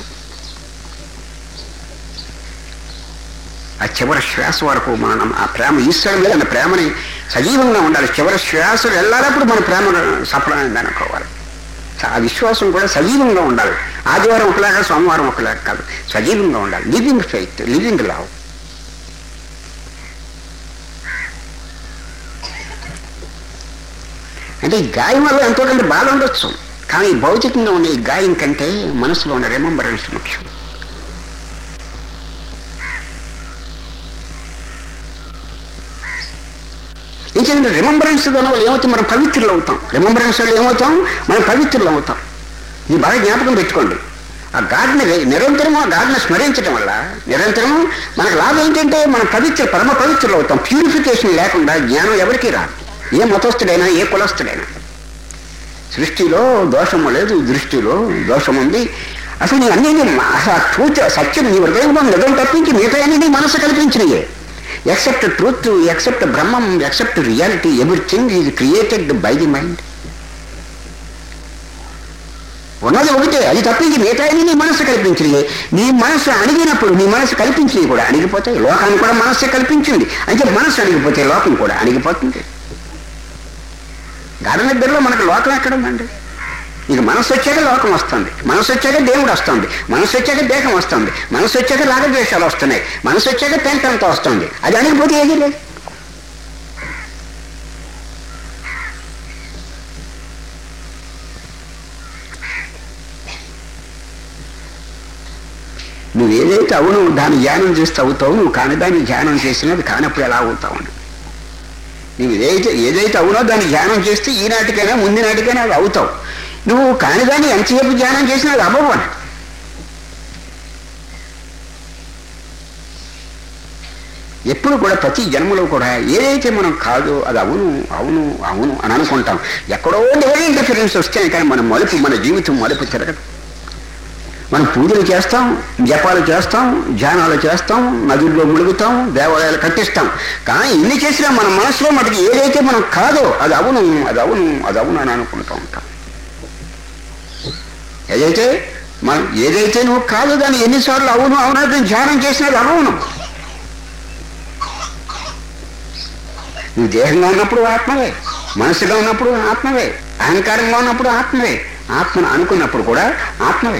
ఆ చివరి శ్వాస వరకు మనం ఆ ప్రేమ ఈశ్వరం మీద ఉన్న ప్రేమని సజీవంగా ఉండాలి చివరి శ్వాస వెళ్ళాలప్పుడు మన ప్రేమ సఫలమైంది అనుకోవాలి ఆ విశ్వాసం కూడా సజీవంగా ఉండాలి ఆదివారం ఒకలాగా సోమవారం ఒకలాగా కాదు సజీవంగా ఉండాలి లివింగ్ ఫెయిత్ లివింగ్ లవ్ అంటే ఈ గాయం వల్ల ఎంతో కొంత బాధ ఉండొచ్చు కానీ భౌతికంగా ఉన్న ఈ గాయం కంటే మనసులో ఉన్న రిమంబరెన్స్ ముఖ్యం ఇంకేంటి రిమంబరెన్స్ వల్ల ఏమవుతాం మనం పవిత్రులు అవుతాం రిమంబరెన్స్ వల్ల ఏమవుతాం మనం పవిత్రులు అవుతాం ఇది బాగా జ్ఞాపకం పెట్టుకోండి ఆ గాడ్ని నిరంతరము ఆ గాడ్ని స్మరించడం వల్ల నిరంతరము మనకు లాభం ఏంటంటే మనం పవిత్ర పరమ పవిత్రులు అవుతాం ప్యూరిఫికేషన్ లేకుండా జ్ఞానం ఎవరికీ రాదు ఏ మతస్థుడైనా ఏ కులస్థుడైనా సృష్టిలో దోషము లేదు దృష్టిలో దోషం ఉంది అసలు నీ అన్ని అసలు ట్రూత్ సత్యం నీ హృదయంలో నిజం తప్పించి మిగతా అన్ని నీ మనసు కల్పించినయే except truth except Brahmam except reality everything is created by the mind ఉన్నది ఒకటే అది తప్పించి మిగతా నీ మనసు కల్పించింది నీ మనసు అణిగినప్పుడు నీ మనసు కల్పించింది కూడా అణిగిపోతాయి లోకాన్ని కూడా మనస్సే కల్పించింది అంటే మనసు అణిగిపోతే లోకం కూడా అణిగిపోతుంది గాఢ నిద్రలో మనకు లోకం ఎక్కడ ఉందండి ఇక మనసు వచ్చాక లోకం వస్తుంది మనసు వచ్చాక దేవుడు వస్తుంది మనసు వచ్చాక దేహం వస్తుంది మనసు వచ్చాక రాగద్వేషాలు వస్తున్నాయి మనసు వచ్చాక పెంటంతో వస్తుంది అది అణిగిపోతే ఏది లేదు నువ్వు ఏదైతే అవును దాన్ని ధ్యానం చేస్తే అవుతావు నువ్వు కాని దాన్ని ధ్యానం చేసినది కానప్పుడు ఎలా అవుతావు అని నువ్వు ఏదైతే ఏదైతే అవునో దాన్ని ధ్యానం చేస్తే ఈనాటికైనా ముందు నాటికైనా అది అవుతావు నువ్వు కాని దాన్ని ఎంతసేపు ధ్యానం చేసినా అది అవ్వవు అని ఎప్పుడు కూడా ప్రతి జన్మలో కూడా ఏదైతే మనం కాదో అది అవును అవును అవును అని అనుకుంటాం ఎక్కడో డివైన్ ఇంటర్ఫిరెన్స్ వస్తాయి కానీ మన మలుపు మన జీవితం మలుపు తిరగదు మనం పూజలు చేస్తాం జపాలు చేస్తాం ధ్యానాలు చేస్తాం నదుల్లో ముಳುగుతాం దేవాలయాలు కట్టిస్తాం కానీ ఇన్ని చేసినా మన మనసులో మనకి ఏదైతే మనం కాదో అది అవును అది అవును అది అవును అని అనుకుంటూ ఉంటాం ఏదైతే మనం ఏదైతే నువ్వు కాదు దాన్ని ఎన్నిసార్లు అవును అవునని ధ్యానం చేసినది అవును నువ్వు దేహంగా ఉన్నప్పుడు ఆత్మవే మనసుగా ఉన్నప్పుడు ఆత్మవే అహంకారంగా ఉన్నప్పుడు ఆత్మవే ఆత్మను అనుకున్నప్పుడు కూడా ఆత్మవే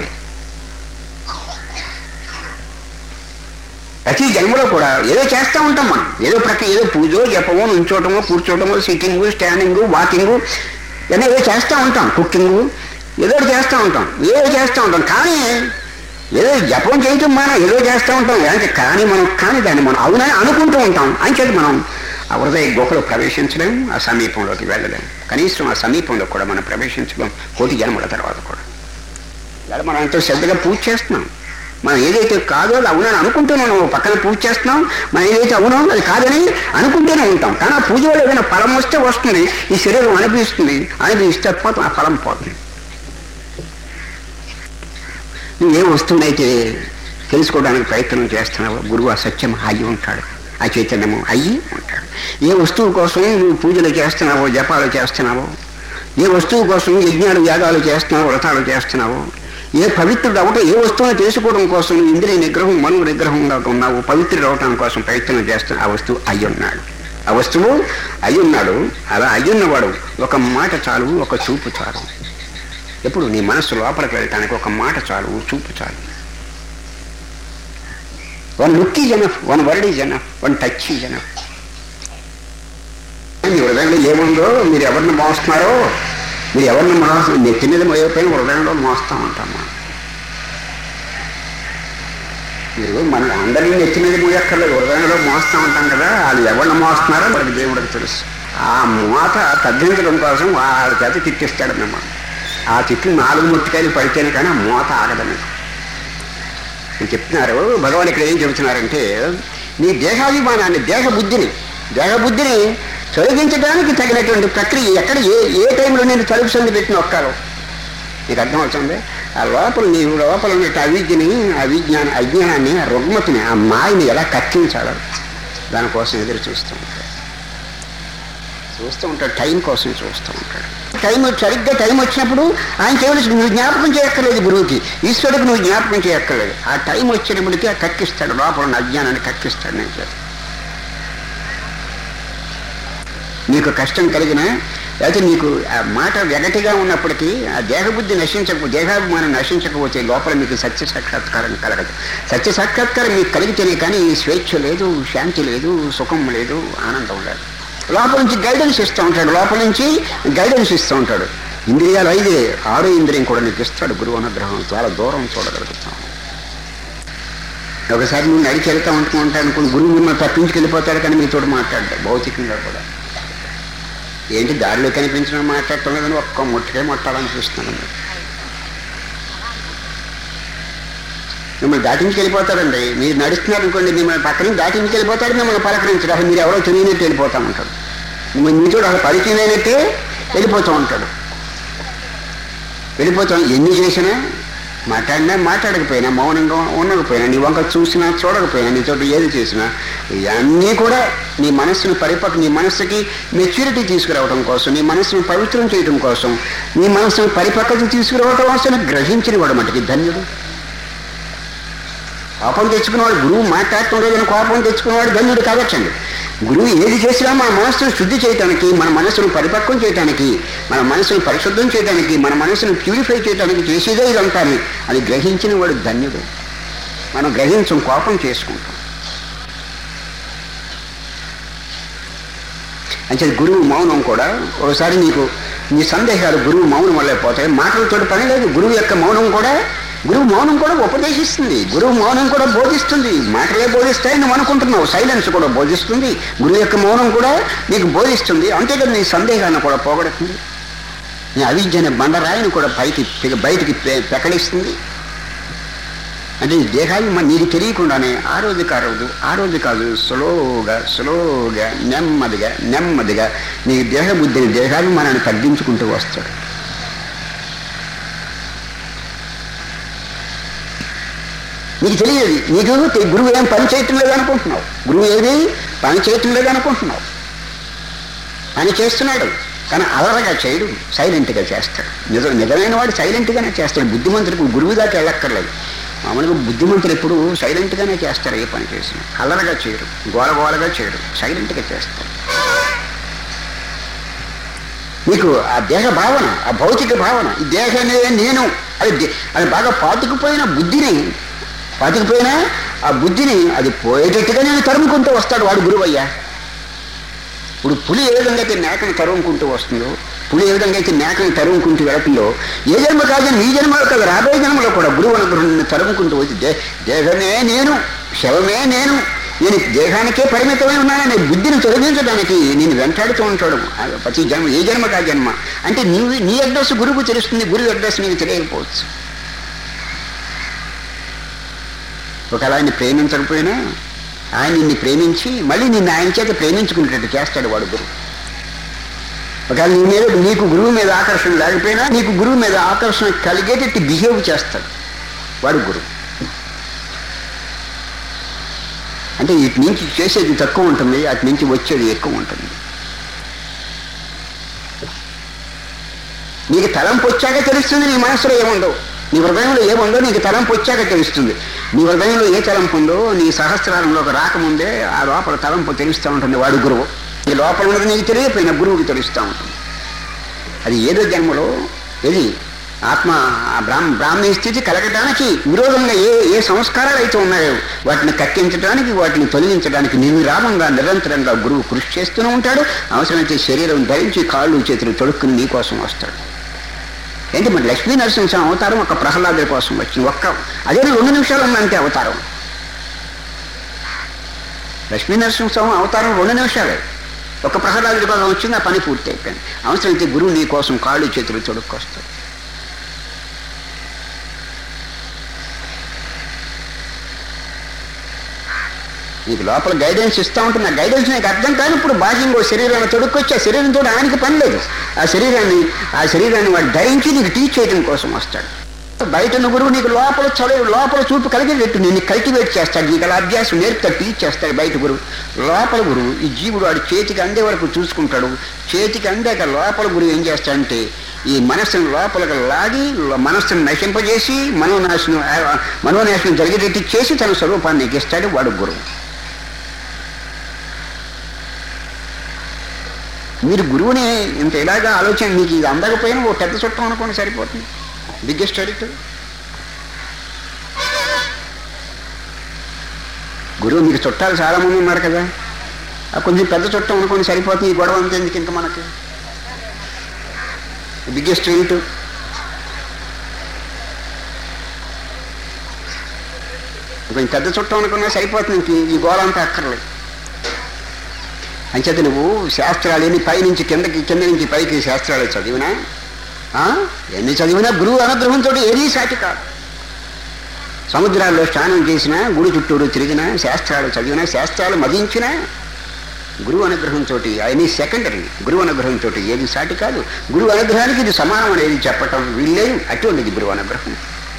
ప్రతి జన్మలో కూడా ఏదో చేస్తూ ఉంటాం మనం ఏదో ప్రక్క ఏదో పూజో జపమో నుంచోటమో కూర్చోటమో సిట్టింగు స్టాండింగు వాకింగు ఇవన్నీ ఏదో చేస్తూ ఉంటాం కుకింగు ఏదో ఒకటి చేస్తూ ఉంటాం ఏదో చేస్తూ ఉంటాం కానీ ఏదో జపం చేయటం మనం ఏదో చేస్తూ ఉంటాం అంటే కానీ మనం కానీ దాన్ని మనం అవునని అనుకుంటూ ఉంటాం అంచేది మనం ఆ హృదయ గుహలో ప్రవేశించలేము ఆ సమీపంలోకి వెళ్ళలేము కనీసం ఆ సమీపంలో కూడా మనం ప్రవేశించలేం కోటి జన్మల తర్వాత కూడా ఇలా మనం ఎంతో శ్రద్ధగా పూజ చేస్తున్నాం మనం ఏదైతే కాదో అది అవునని అనుకుంటూనే నువ్వు పక్కన పూజ చేస్తున్నాం మనం ఏదైతే అవునో అది కాదని అనుకుంటూనే ఉంటాం కానీ ఆ పూజ వల్ల ఏదైనా ఫలం వస్తే వస్తుంది ఈ శరీరం అనిపిస్తుంది అనిపిస్తే పోతుంది ఆ ఫలం పోతుంది నువ్వు ఏ వస్తువునైతే తెలుసుకోవడానికి ప్రయత్నం చేస్తున్నావో గురువు ఆ సత్యం అయ్యి ఉంటాడు ఆ చైతన్యము అయ్యి ఉంటాడు ఏ వస్తువు కోసం నువ్వు పూజలు చేస్తున్నావో జపాలు చేస్తున్నావో ఏ వస్తువు కోసం యజ్ఞాలు యాగాలు చేస్తున్నావో వ్రతాలు చేస్తున్నావో ఏ పవిత్రుడు అవటం ఏ వస్తువుని తీసుకోవడం కోసం ఇంద్రియ నిగ్రహం మను నిగ్రహంగా ఉన్నావు పవిత్రుడు అవటం కోసం ప్రయత్నం చేస్తున్న ఆ వస్తువు అయి ఉన్నాడు ఆ వస్తువు అయి ఉన్నాడు అలా అయ్యున్నవాడు ఒక మాట చాలు ఒక చూపు చాలు ఎప్పుడు నీ మనస్సు లోపలికి వెళ్ళటానికి ఒక మాట చాలు చూపు చాలు one look is enough one word is enough one touch is enough మీ హృదయంలో ఏముందో మీరు ఎవరిని మోస్తున్నారో మీరు ఎవరిని మోస్తున్నారు నెత్తి మీద మోయకపోయిన హృదయంలో మోస్తూ ఉంటాం మనం మీరు మన అందరినీ నెత్తి మీద మోయక్కర్లేదు హృదయంలో మోస్తూ ఉంటాం కదా వాళ్ళు ఎవరిని మోస్తున్నారో మనకి దేవుడికి తెలుసు ఆ మోత తగ్గించడం కోసం వాళ్ళ చేత తిట్టిస్తాడు మిమ్మల్ని ఆ తిట్లు నాలుగు ముట్టికాయలు పడితేనే కానీ ఆ మోత ఆగదని అని చెప్తున్నారు భగవాన్ ఇక్కడ ఏం చెబుతున్నారంటే నీ దేహాభిమానాన్ని దేహ బుద్ధిని దేహ బుద్ధిని తొలగించడానికి తగినటువంటి ప్రక్రియ ఎక్కడ ఏ ఏ టైంలో నేను తలుపు సంది పెట్టిన ఒక్కరు నీకు అర్థమవుతుంది ఆ లోపల నీ లోపల ఉన్న అవిద్యని అవిజ్ఞాన అజ్ఞానాన్ని ఆ రుగ్మతిని ఆ మాయని ఎలా కక్కించాలో దానికోసం ఎదురు చూస్తూ ఉంటాడు చూస్తూ ఉంటాడు టైం కోసం చూస్తూ ఉంటాడు టైం సరిగ్గా టైం వచ్చినప్పుడు ఆయన చేయవలసి నువ్వు జ్ఞాపకం చేయక్కర్లేదు గురువుకి ఈశ్వరుడికి నువ్వు జ్ఞాపకం చేయక్కర్లేదు ఆ టైం వచ్చినప్పటికీ ఆ కక్కిస్తాడు లోపల ఉన్న అజ్ఞానాన్ని కక్కిస్తాడు నేను చేత నీకు కష్టం కలిగినా లేకపోతే నీకు ఆ మాట వెగటిగా ఉన్నప్పటికీ ఆ దేహబుద్ధి నశించక దేహాభిమానం నశించకపోతే లోపల మీకు సత్య సాక్షాత్కారం కలగదు సత్య సాక్షాత్కారం మీకు కలిగితేనే కానీ స్వేచ్ఛ లేదు శాంతి లేదు సుఖం లేదు ఆనందం లేదు లోపల నుంచి గైడెన్స్ ఇస్తూ ఉంటాడు లోపల నుంచి గైడెన్స్ ఇస్తూ ఉంటాడు ఇంద్రియాలు ఐదే ఆరో ఇంద్రియం కూడా నీకు ఇస్తాడు గురువు అనుగ్రహం చాలా దూరం చూడగలుగుతాం ఒకసారి నువ్వు నడిచి వెళ్తా ఉంటూ ఉంటాను అనుకుని గురువు మిమ్మల్ని తప్పించుకెళ్ళిపోతాడు కానీ మీతో మాట్లాడతాడు భౌతికంగా కూడా ఏంటి దారిలో కనిపించిన మాట్లాడటం లేదని ఒక్క ముట్టుకే ముట్టాలనిపిస్తున్నాను మిమ్మల్ని దాటించి వెళ్ళిపోతాడండి మీరు నడుస్తున్నారు అనుకోండి మిమ్మల్ని పక్కన దాటించి వెళ్ళిపోతాడు మిమ్మల్ని పలకరించడు అసలు మీరు ఎవరో తెలియనట్టు వెళ్ళిపోతా ఉంటాడు మిమ్మల్ని మీతో అసలు పరిచయం అయినట్టే వెళ్ళిపోతూ ఉంటాడు వెళ్ళిపోతాం ఎన్ని చేసినా మాట్లాడినా మాట్లాడకపోయినా మౌనంగా ఉండకపోయినా నీ వంక చూసినా చూడకపోయినా నీతో ఏది చేసినా ఇవన్నీ కూడా నీ మనస్సును పరిపక్వ నీ మనస్సుకి మెచ్యూరిటీ తీసుకురావడం కోసం నీ మనస్సును పవిత్రం చేయడం కోసం నీ మనస్సును పరిపక్వత తీసుకురావడం కోసం గ్రహించిన వాడు మటుకి ధన్యుడు కోపం తెచ్చుకున్నవాడు గురువు మాట్లాడటం లేదని కోపం తెచ్చుకున్నవాడు ధన్యుడు కావచ్చండి గురువు ఏది చేసినా మన మనస్సును శుద్ధి చేయడానికి మన మనస్సును పరిపక్వం చేయడానికి మన మనస్సును పరిశుద్ధం చేయడానికి మన మనస్సును ప్యూరిఫై చేయడానికి చేసేదే ఇదంతా అది గ్రహించిన వాడు ధన్యుడు మనం గ్రహించం కోపం చేసుకుంటాం అంటే గురువు మౌనం కూడా ఒకసారి నీకు నీ సందేహాలు గురువు మౌనం వల్లే పోతాయి మాటలతో పని లేదు గురువు యొక్క మౌనం కూడా గురువు మౌనం కూడా ఉపదేశిస్తుంది గురువు మౌనం కూడా బోధిస్తుంది మాటలే బోధిస్తాయి నువ్వు అనుకుంటున్నావు సైలెన్స్ కూడా బోధిస్తుంది గురువు యొక్క మౌనం కూడా నీకు బోధిస్తుంది అంతేకాదు నీ సందేహాన్ని కూడా పోగొడుతుంది నీ అవిద్యని బండరాయిని కూడా పైకి పె- బయటికి పె- పెకలిస్తుంది అంటే ఈ దేహాలు మన నీకు తెలియకుండానే ఆ రోజు ఆ రోజు ఆ రోజు కాదు స్లోగా స్లోగా నెమ్మదిగా నెమ్మదిగా నీ దేహ బుద్ధిని దేహాభిమానాన్ని తగ్గించుకుంటూ వస్తాడు నీకు తెలియదు నీకు తె- గురువు ఏం పని చేయటం లేదు అనుకుంటున్నావు గురువు ఏది పని చేయటం లేదు అనుకుంటున్నావు పని చేస్తున్నాడు కానీ అలరగా చేయడు సైలెంట్గా చేస్తాడు నిజం నిజమైన వాడు సైలెంట్గానే చేస్తాడు బుద్ధిమంతుడికి గురువు దాకా వెళ్ళక్కర్లేదు మామూలుగా బుద్ధిమంతులు ఎప్పుడు సైలెంట్గానే చేస్తారు ఏ పని చేసినా అల్లరగా చేయడు గోల గోలగా చేయడు సైలెంట్గా చేస్తాడు నీకు ఆ దేహ భావన ఆ భౌతిక భావన ఈ దేహమే నేను అది దే- అది బాగా పాతుకుపోయిన బుద్ధిని పాతుకుపోయిన ఆ బుద్ధిని అది పోయేటట్టుగా నేను తరుముకుంటూ వస్తాడు వాడు గురువయ్యా ఇప్పుడు పులి ఏ విధంగా అయితే మేకను తరుముకుంటూ వస్తుందో పులి ఏ విధంగా అయితే మేకను తరుముకుంటూ వెళుతుందో ఏ జన్మ కాదు ఈ జన్మలో కాదు రాబోయే జన్మలో కూడా గురువు అనుగ్రహాన్ని తరుముకుంటూ వచ్చి దే దేహమే నేను శవమే నేను నేను దేహానికే పరిమితమై ఉన్నానని బుద్ధిని తొలగించడానికి నేను వెంటాడుతూ ఉంటాడు ఆ ప్రతి జన్మ ఏ జన్మ కా జన్మ అంటే నీవు నీ అడ్రస్ గురువుకు తెలుస్తుంది గురువు అడ్రస్ నీకు తెలియకపోవచ్చు ఒకవేళ ఆయన ప్రేమించకపోయినా ఆయన నిన్ను ప్రేమించి మళ్ళీ నిన్ను ఆయన చేత ప్రేమించుకునేటట్టు చేస్తాడు వాడు గురువు ఒకవేళ నీ మీద నీకు గురువు మీద ఆకర్షణ లేకపోయినా నీకు గురువు మీద ఆకర్షణ కలిగేటట్టు బిహేవ్ చేస్తాడు వాడు గురువు అంటే ఇటు నుంచి చేసేది తక్కువ ఉంటుంది అటు నుంచి వచ్చేది ఎక్కువ ఉంటుంది నీకు తలంపు వచ్చాక తెలుస్తుంది నీ మనసులో ఏముండవు నీ హృదయంలో ఏముందో నీకు తలంపు వచ్చాక తెలుస్తుంది నీ హృదయంలో ఏ తలంపు ఉందో నీ సహస్రారంలోకి రాకముందే ఆ లోపల తలంపు తెలుస్తూ ఉంటుంది వాడు గురువు ఈ లోపల ఉన్నది నీకు తెలియపోయిన గురువుకి తెలుస్తూ ఉంటుంది అది ఏదో జన్మలో ఏది ఆత్మ ఆ బ్రాహ్మ బ్రాహ్మీ స్థితి కలగడానికి విరోధంగా ఏ ఏ సంస్కారాలు అయితే ఉన్నాయో వాటిని కక్కించడానికి వాటిని తొలగించడానికి నిర్విరామంగా నిరంతరంగా గురువు కృషి చేస్తూనే ఉంటాడు అవసరమైతే శరీరం ధరించి కాళ్ళు చేతులు తొడుక్కుని నీ కోసం వస్తాడు ఏంటి మరి లక్ష్మీ నరసింహస్వామి అవతారం ఒక ప్రహ్లాదుల కోసం వచ్చింది ఒక్క అదే రెండు నిమిషాలు ఉందంటే అవతారం లక్ష్మీ నరసింహస్వామి అవతారం రెండు నిమిషాలే ఒక ప్రహ్లాదుడి కోసం వచ్చింది ఆ పని పూర్తి అయిపోయింది అవసరమైతే గురువు నీ కోసం కాళ్ళు చేతులు తొడుక్కొస్తాడు నీకు లోపల గైడెన్స్ ఇస్తూ ఉంటుంది ఆ గైడెన్స్ నీకు అర్థం కాదు ఇప్పుడు బాహ్యంగా ఓ శరీరాన్ని తొడుక్కొచ్చి ఆ శరీరంతో ఆయనకి పని లేదు ఆ శరీరాన్ని ఆ శరీరాన్ని వాడు ధరించి నీకు టీచ్ చేయడం కోసం వస్తాడు బయట ఉన్న గురువు నీకు లోపల చదువు లోపల చూపు కలిగేటట్టు నేను కల్టివేట్ చేస్తాడు నీకు అలా అభ్యాసం నేర్పుతాడు టీచ్ చేస్తాడు బయట గురువు లోపల గురువు ఈ జీవుడు వాడు చేతికి అందే వరకు చూసుకుంటాడు చేతికి అందాక లోపల గురువు ఏం చేస్తాడంటే ఈ మనస్సును లోపలికి లాగి లో- మనస్సును నశింపజేసి మనోనాశనం ఆ, మనోనాశనం జరిగేటట్టు చేసి తన స్వరూపాన్ని నీకు ఇస్తాడు వాడు గురువు మీరు గురువుని ఇంత ఇలాగా ఆలోచన మీకు ఇది అందకపోయినా ఓ పెద్ద చుట్టం అనుకోండి సరిపోతుంది బిగ్గెస్ట్ ఎడిక్ట్ గురువు మీకు చుట్టాలు చాలా మంది ఉన్నారు కదా ఆ కొంచెం పెద్ద చుట్టం అనుకోండి సరిపోతుంది ఈ గొడవ అంతే ఎందుకు ఇంకా మనకి బిగ్గెస్ట్ ఎడిక్ట్ కొంచెం పెద్ద చుట్టం అనుకున్నా సరిపోతుంది ఇంక ఈ గోళ అంతా అక్కర్లేదు అంచేత నువ్వు శాస్త్రాలు ఎన్ని పైనుంచి కిందకి కింద నుంచి పైకి శాస్త్రాలు చదివినా ఆ? ఎన్ని చదివినా గురువు అనుగ్రహంతో ఏదీ సాటి కాదు సముద్రాల్లో స్నానం చేసినా గుడి చుట్టూరు తిరిగినా శాస్త్రాలు చదివినా శాస్త్రాలు మదించినా గురువు అనుగ్రహంతో అవన్నీ సెకండరీ గురువు అనుగ్రహంతో ఏది సాటి కాదు గురువు అనుగ్రహానికి ఇది సమానం అనేది చెప్పటం వీల్లేదు అటువంటిది గురువు అనుగ్రహం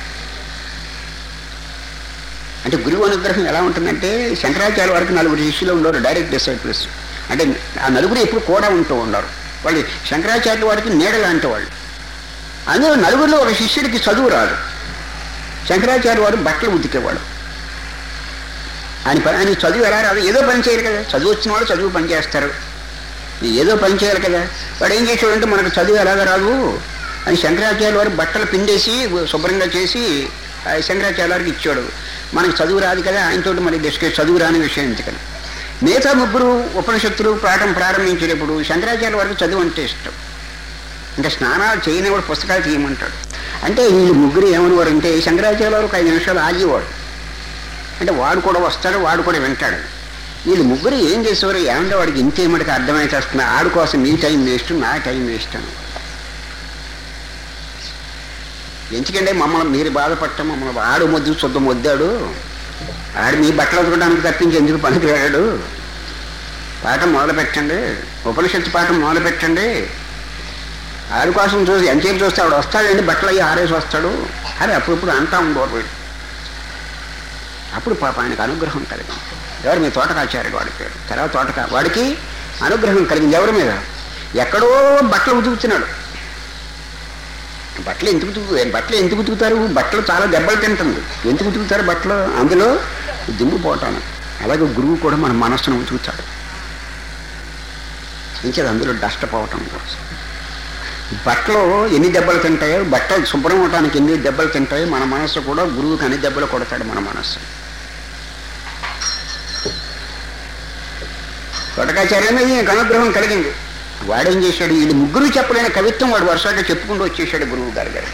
అంటే గురువు అనుగ్రహం ఎలా ఉంటుందంటే శంకరాచార్య వరకు నలుగురు శిష్యులు ఉండరు డైరెక్ట్ డిసైపుల్స్ అంటే ఆ నలుగురు ఎప్పుడు కూడా ఉంటూ ఉన్నారు వాళ్ళు శంకరాచార్య వారికి నీడ లాంటి వాళ్ళు అందులో నలుగురిలో ఒక శిష్యుడికి చదువు రాదు శంకరాచార్య వారు బట్టలు ఉతికేవాడు ఆయన పని ఆయన చదువు ఎలా రాదు ఏదో పని చేయాలి కదా చదువు వచ్చిన వాళ్ళు చదువు పని చేస్తారు ఏదో పని చేయాలి కదా వాడు ఏం చేసేవాడంటే మనకు చదువు ఎలాగ రాదు అని శంకరాచార్య వారు బట్టలు పిండేసి శుభ్రంగా చేసి ఆ శంకరాచార్య వారికి ఇచ్చాడు మనకు చదువు రాదు కదా ఆయనతోటి మరి డిస్కస్ చదువు రాని విషయం ఎందుకని మిగతా ముగ్గురు ఉపనిషత్తులు పాఠం ప్రారంభించేటప్పుడు శంకరాచార్య వారికి చదువు అంటే ఇష్టం ఇంకా స్నానాలు చేయని వాడు పుస్తకాలు తీయమంటాడు అంటే వీళ్ళు ముగ్గురు ఏమనేవారు అంటే శంకరాచార్య వారు ఒక ఐదు నిమిషాలు ఆగేవాడు అంటే వాడు కూడా వస్తాడు వాడు కూడా వింటాడు వీళ్ళు ముగ్గురు ఏం చేసేవారు ఏమంటే వాడికి ఇంతే మటుకు అర్థమైతే ఆడు కోసం మీ టైం వేస్ట్ నా టైం వేస్ట్ అని ఎందుకంటే మమ్మల్ని మీరు బాధపడటం మమ్మల్ని ఆడు మొద్దు శుద్ధ మొద్దాడు ఆడు మీ బట్టలు ఉతకడానికి తప్పించి ఎందుకు పనికి వెళ్ళాడు పాఠం మొదలు పెట్టండి ఉపనిషత్తు పాఠం మొదలు పెట్టండి ఆడి కోసం చూసి ఎంతసేపు చూస్తే ఆవిడ వస్తాడండి బట్టలు అయ్యి ఆరేసి వస్తాడు అని అప్పుడప్పుడు అంటా ఉండేవారు వీళ్ళు అప్పుడు పాప ఆయనకు అనుగ్రహం కలిగింది ఎవరు మీ తోటకాచార్యుడు వాడి పేరు తర్వాత తోటకా వాడికి అనుగ్రహం కలిగింది ఎవరి మీద ఎక్కడో బట్టలు ఉతుకుతున్నాడు బట్టలు ఎందుకు ఉతుకు బట్టలు ఎందుకు ఉతుకుతారు బట్టలు చాలా దెబ్బలు తింటుంది ఎందుకు ఉతుకుతారు బట్టలు అందులో దుమ్ము పోవటాను అలాగే గురువు కూడా మన మనస్సును ఉతుకుతాడు ఇంకేది అందులో డస్ట్ పోవటం కోసం బట్టలు ఎన్ని దెబ్బలు తింటాయో బట్టలు శుభ్రం అవటానికి ఎన్ని దెబ్బలు తింటాయో మన మనస్సు కూడా గురువుకి అన్ని దెబ్బలు కొడతాడు మన మనస్సు తొటకాచార్య మీద ఈయనకు అనుగ్రహం కలిగింది వాడేం చేశాడు వీళ్ళు ముగ్గురు చెప్పలేని కవిత్వం వాడు వరుసగా చెప్పుకుంటూ వచ్చేసాడు గురువు గారి గారు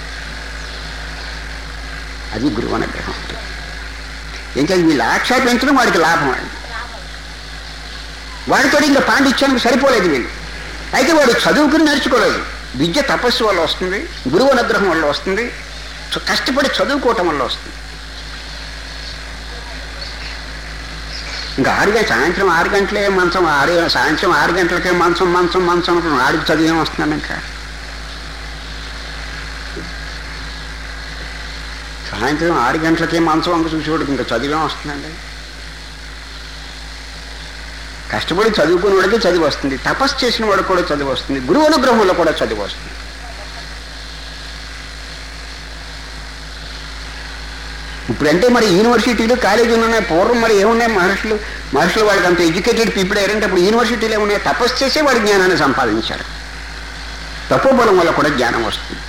అది గురువు అనుగ్రహం అంటే ఇంకా వీళ్ళు ఆక్షేపించడం వాడికి లాభం అది వాడితో ఇంకా పాండిత్యానికి సరిపోలేదు వీళ్ళు అయితే వాడు చదువుకుని నేర్చుకోలేదు విద్య తపస్సు వల్ల వస్తుంది గురువు అనుగ్రహం వల్ల వస్తుంది చ- కష్టపడి చదువుకోవటం వల్ల వస్తుంది ఇంకా ఆరు గంటల సాయంత్రం ఆరు గంటలే మంచం ఆరు సాయంత్రం ఆరు గంటలకే మంచం మంచం మంచం అనుకున్నాం ఆడికి చదివేం వస్తున్నాను ఇంకా సాయంత్రం ఆరు గంటలకే మంచం అంక చూసేవాడికి ఇంకా చదివేం వస్తుందండి కష్టపడి చదువుకున్న వాడికి చదివి వస్తుంది తపస్సు చేసిన వాడు కూడా చదివి వస్తుంది గురువు అనుగ్రహంలో కూడా చదివి వస్తుంది ఇప్పుడంటే మరి యూనివర్సిటీలు కాలేజీలు ఉన్నాయి పూర్వం మరి ఏమున్నాయి మహర్షులు మహర్షులు వాళ్ళకి అంత ఎడ్యుకేటెడ్ పీపుల్ అయ్యారంటే అప్పుడు యూనివర్సిటీలు ఏమున్నాయి తపస్సు చేసే వాడు జ్ఞానాన్ని సంపాదించారు తపోబలం వల్ల కూడా జ్ఞానం వస్తుంది